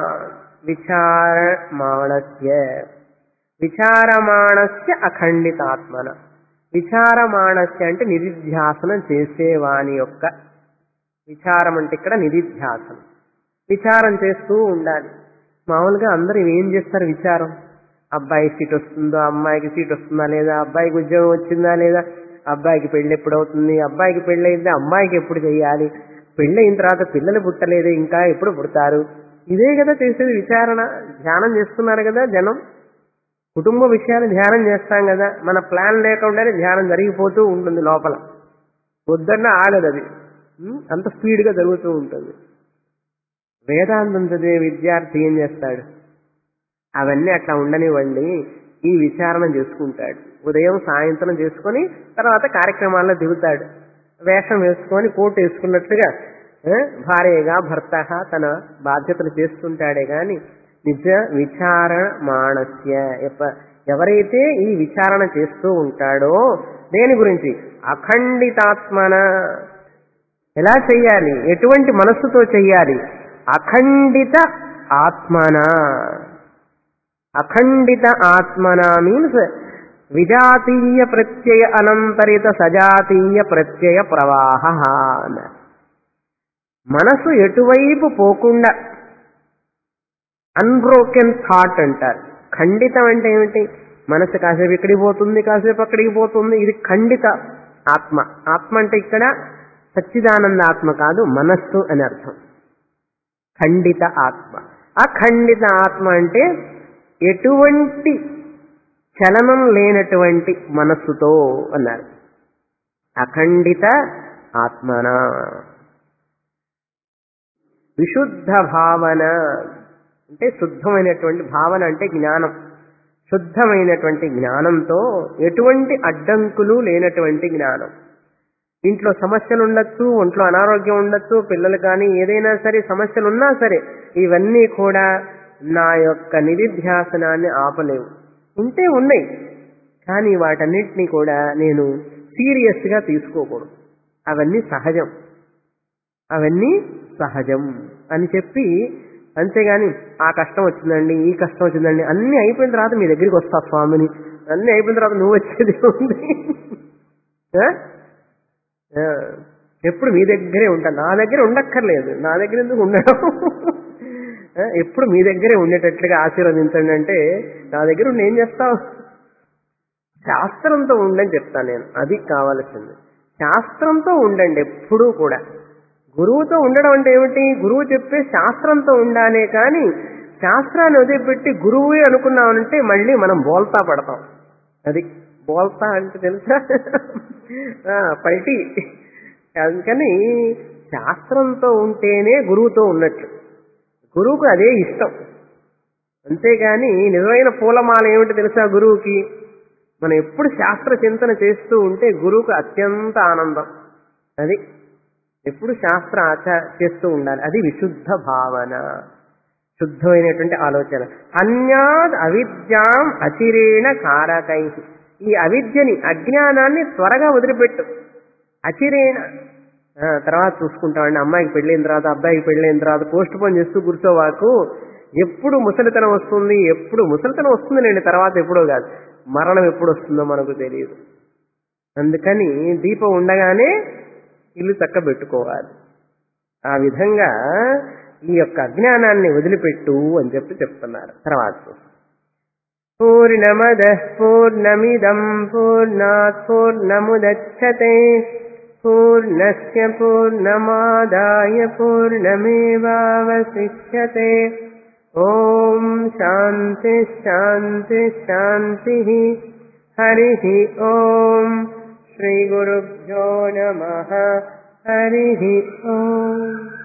విచారమాణస్య విచారమాణస్య అఖండితాత్మన విచారమాణస్య అంటే నిధిధ్యాసనం చేసేవాని యొక్క విచారం అంటే ఇక్కడ నిధిధ్యాసనం విచారం చేస్తూ ఉండాలి మామూలుగా అందరూ ఏం చేస్తారు విచారం అబ్బాయి సీట్ వస్తుందో అమ్మాయికి సీట్ వస్తుందా లేదా అబ్బాయికి ఉద్యోగం వచ్చిందా లేదా అబ్బాయికి పెళ్లి ఎప్పుడు అవుతుంది అబ్బాయికి పెళ్లి అయింది అమ్మాయికి ఎప్పుడు చేయాలి పెళ్లి అయిన తర్వాత పిల్లలు పుట్టలేదు ఇంకా ఎప్పుడు పుడతారు ఇదే కదా చేసేది విచారణ ధ్యానం చేస్తున్నారు కదా జనం కుటుంబ విషయాలు ధ్యానం చేస్తాం కదా మన ప్లాన్ లేకుండానే ధ్యానం జరిగిపోతూ ఉంటుంది లోపల వద్దన్న ఆగదు అది ఉం? అంత స్పీడ్గా జరుగుతూ ఉంటుంది వేదాంతం చదివే విద్యార్థి ఏం చేస్తాడు అవన్నీ అట్లా ఉండనివ్వండి ఈ విచారణ చేసుకుంటాడు ఉదయం సాయంత్రం చేసుకొని తర్వాత కార్యక్రమాల్లో దిగుతాడు వేషం వేసుకొని కోట్ వేసుకున్నట్టుగా ఆ, భార్యగా భర్తగా తన బాధ్యతలు చేస్తుంటాడే గాని నిజ విచారణ మానస్య ఎప్ప- ఎవరైతే ఈ విచారణ చేస్తూ ఉంటాడో దేని గురించి అఖండితాత్మన ఎలా చెయ్యాలి ఎటువంటి మనస్సుతో చెయ్యాలి అఖండిత ఆత్మన అఖండిత ఆత్మన మీన్స్ విజాతీయ ప్రత్యయ అనంతరిత సజాతీయ ప్రత్యయ ప్రవాహ అన్నారు. మనసు ఎటువైపు పోకుండా అన్బ్రోకెన్ థాట్ అంటారు ఖండితం అంటే ఏమిటి మనసు కాసేపు ఇక్కడికి పోతుంది కాసేపు అక్కడికి పోతుంది ఇది ఖండిత ఆత్మ ఆత్మ అంటే ఇక్కడ సచ్చిదానంద ఆత్మ కాదు మనస్సు అని అర్థం ఖండిత ఆత్మ అఖండిత ఆత్మ అంటే ఎటువంటి చలనం లేనటువంటి మనస్సుతో అన్నారు అఖండిత ఆత్మన విశుద్ధ భావన అంటే శుద్ధమైనటువంటి భావన అంటే జ్ఞానం శుద్ధమైనటువంటి జ్ఞానంతో ఎటువంటి అడ్డంకులు లేనటువంటి జ్ఞానం ఇంట్లో సమస్యలు ఉండొచ్చు ఒంట్లో అనారోగ్యం ఉండొచ్చు పిల్లలు కానీ ఏదైనా సరే సమస్యలు ఉన్నా సరే ఇవన్నీ కూడా నా యొక్క నిధిధ్యాసనాన్ని ఆపలేవు ఉంటే ఉన్నాయి కానీ వాటన్నిటినీ కూడా నేను సీరియస్ గా తీసుకోకూడదు అవన్నీ సహజం అవన్నీ సహజం అని చెప్పి అంతేగాని ఆ కష్టం వచ్చిందండి ఈ కష్టం వచ్చిందండి అన్ని అయిపోయిన తర్వాత మీ దగ్గరికి వస్తా స్వామిని అన్ని అయిపోయిన తర్వాత నువ్వు వచ్చేది ఉంది ఆ? ఆ, ఎప్పుడు మీ దగ్గరే ఉంటా నా దగ్గర ఉండక్కర్లేదు నా దగ్గర ఎందుకు ఉండడం ఆ, ఎప్పుడు మీ దగ్గరే ఉండేటట్లుగా ఆశీర్వదించండి అంటే నా దగ్గర ఉండి ఏం చేస్తావు శాస్త్రంతో ఉండని చెప్తాను నేను అది కావాల్సింది శాస్త్రంతో ఉండండి ఎప్పుడూ కూడా గురువుతో ఉండడం అంటే ఏమిటి గురువు చెప్పే శాస్త్రంతో ఉండాలే కానీ శాస్త్రాన్ని వదిలిపెట్టి గురువే అనుకున్నామంటే మళ్ళీ మనం బోల్తా పడతాం అది బోల్తా అంటే తెలుసా ఆ, పల్టీ అందుకని శాస్త్రంతో ఉంటేనే గురువుతో ఉన్నట్లు గురువుకు అదే ఇష్టం అంతేగాని నిజమైన పూలమాల ఏమిటి తెలుసా గురువుకి మనం ఎప్పుడు శాస్త్ర చింతన చేస్తూ ఉంటే గురువుకు అత్యంత ఆనందం అది ఎప్పుడు శాస్త్ర ఆచార చేస్తూ ఉండాలి అది విశుద్ధ భావన శుద్ధమైనటువంటి ఆలోచన అన్యాద్ అవిద్యాం అచిరేణ కారకై ఈ అవిద్యని అజ్ఞానాన్ని త్వరగా వదిలిపెట్టు అచిరేణ ఆ, తర్వాత చూసుకుంటామండి అమ్మాయికి పెళ్ళైన తర్వాత అబ్బాయికి పెళ్ళైన తర్వాత పోస్ట్ పోన్ చేస్తూ కూర్చోవాకు ఎప్పుడు ముసలితనం వస్తుంది ఎప్పుడు ముసలితనం వస్తుందిలేండి తర్వాత ఎప్పుడో కాదు మరణం ఎప్పుడు వస్తుందో మనకు తెలియదు అందుకని దీపం ఉండగానే ఇల్లు చక్కబెట్టుకోవాలి ఆ విధంగా ఈ యొక్క అజ్ఞానాన్ని వదిలిపెట్టు అని చెప్పి చెప్తున్నారు తర్వాత చూస్తాం. పూర్ణమద పూర్ణమిదం పూర్ణాత్ పూర్ణముదచ్చతే పూర్ణస్య పూర్ణమాదాయ పూర్ణమేవావశిష్యతే ఓం శాంతి శాంతి శాంతి హరి ఓం శ్రీ గురుభ్యో నమ హరి ఓం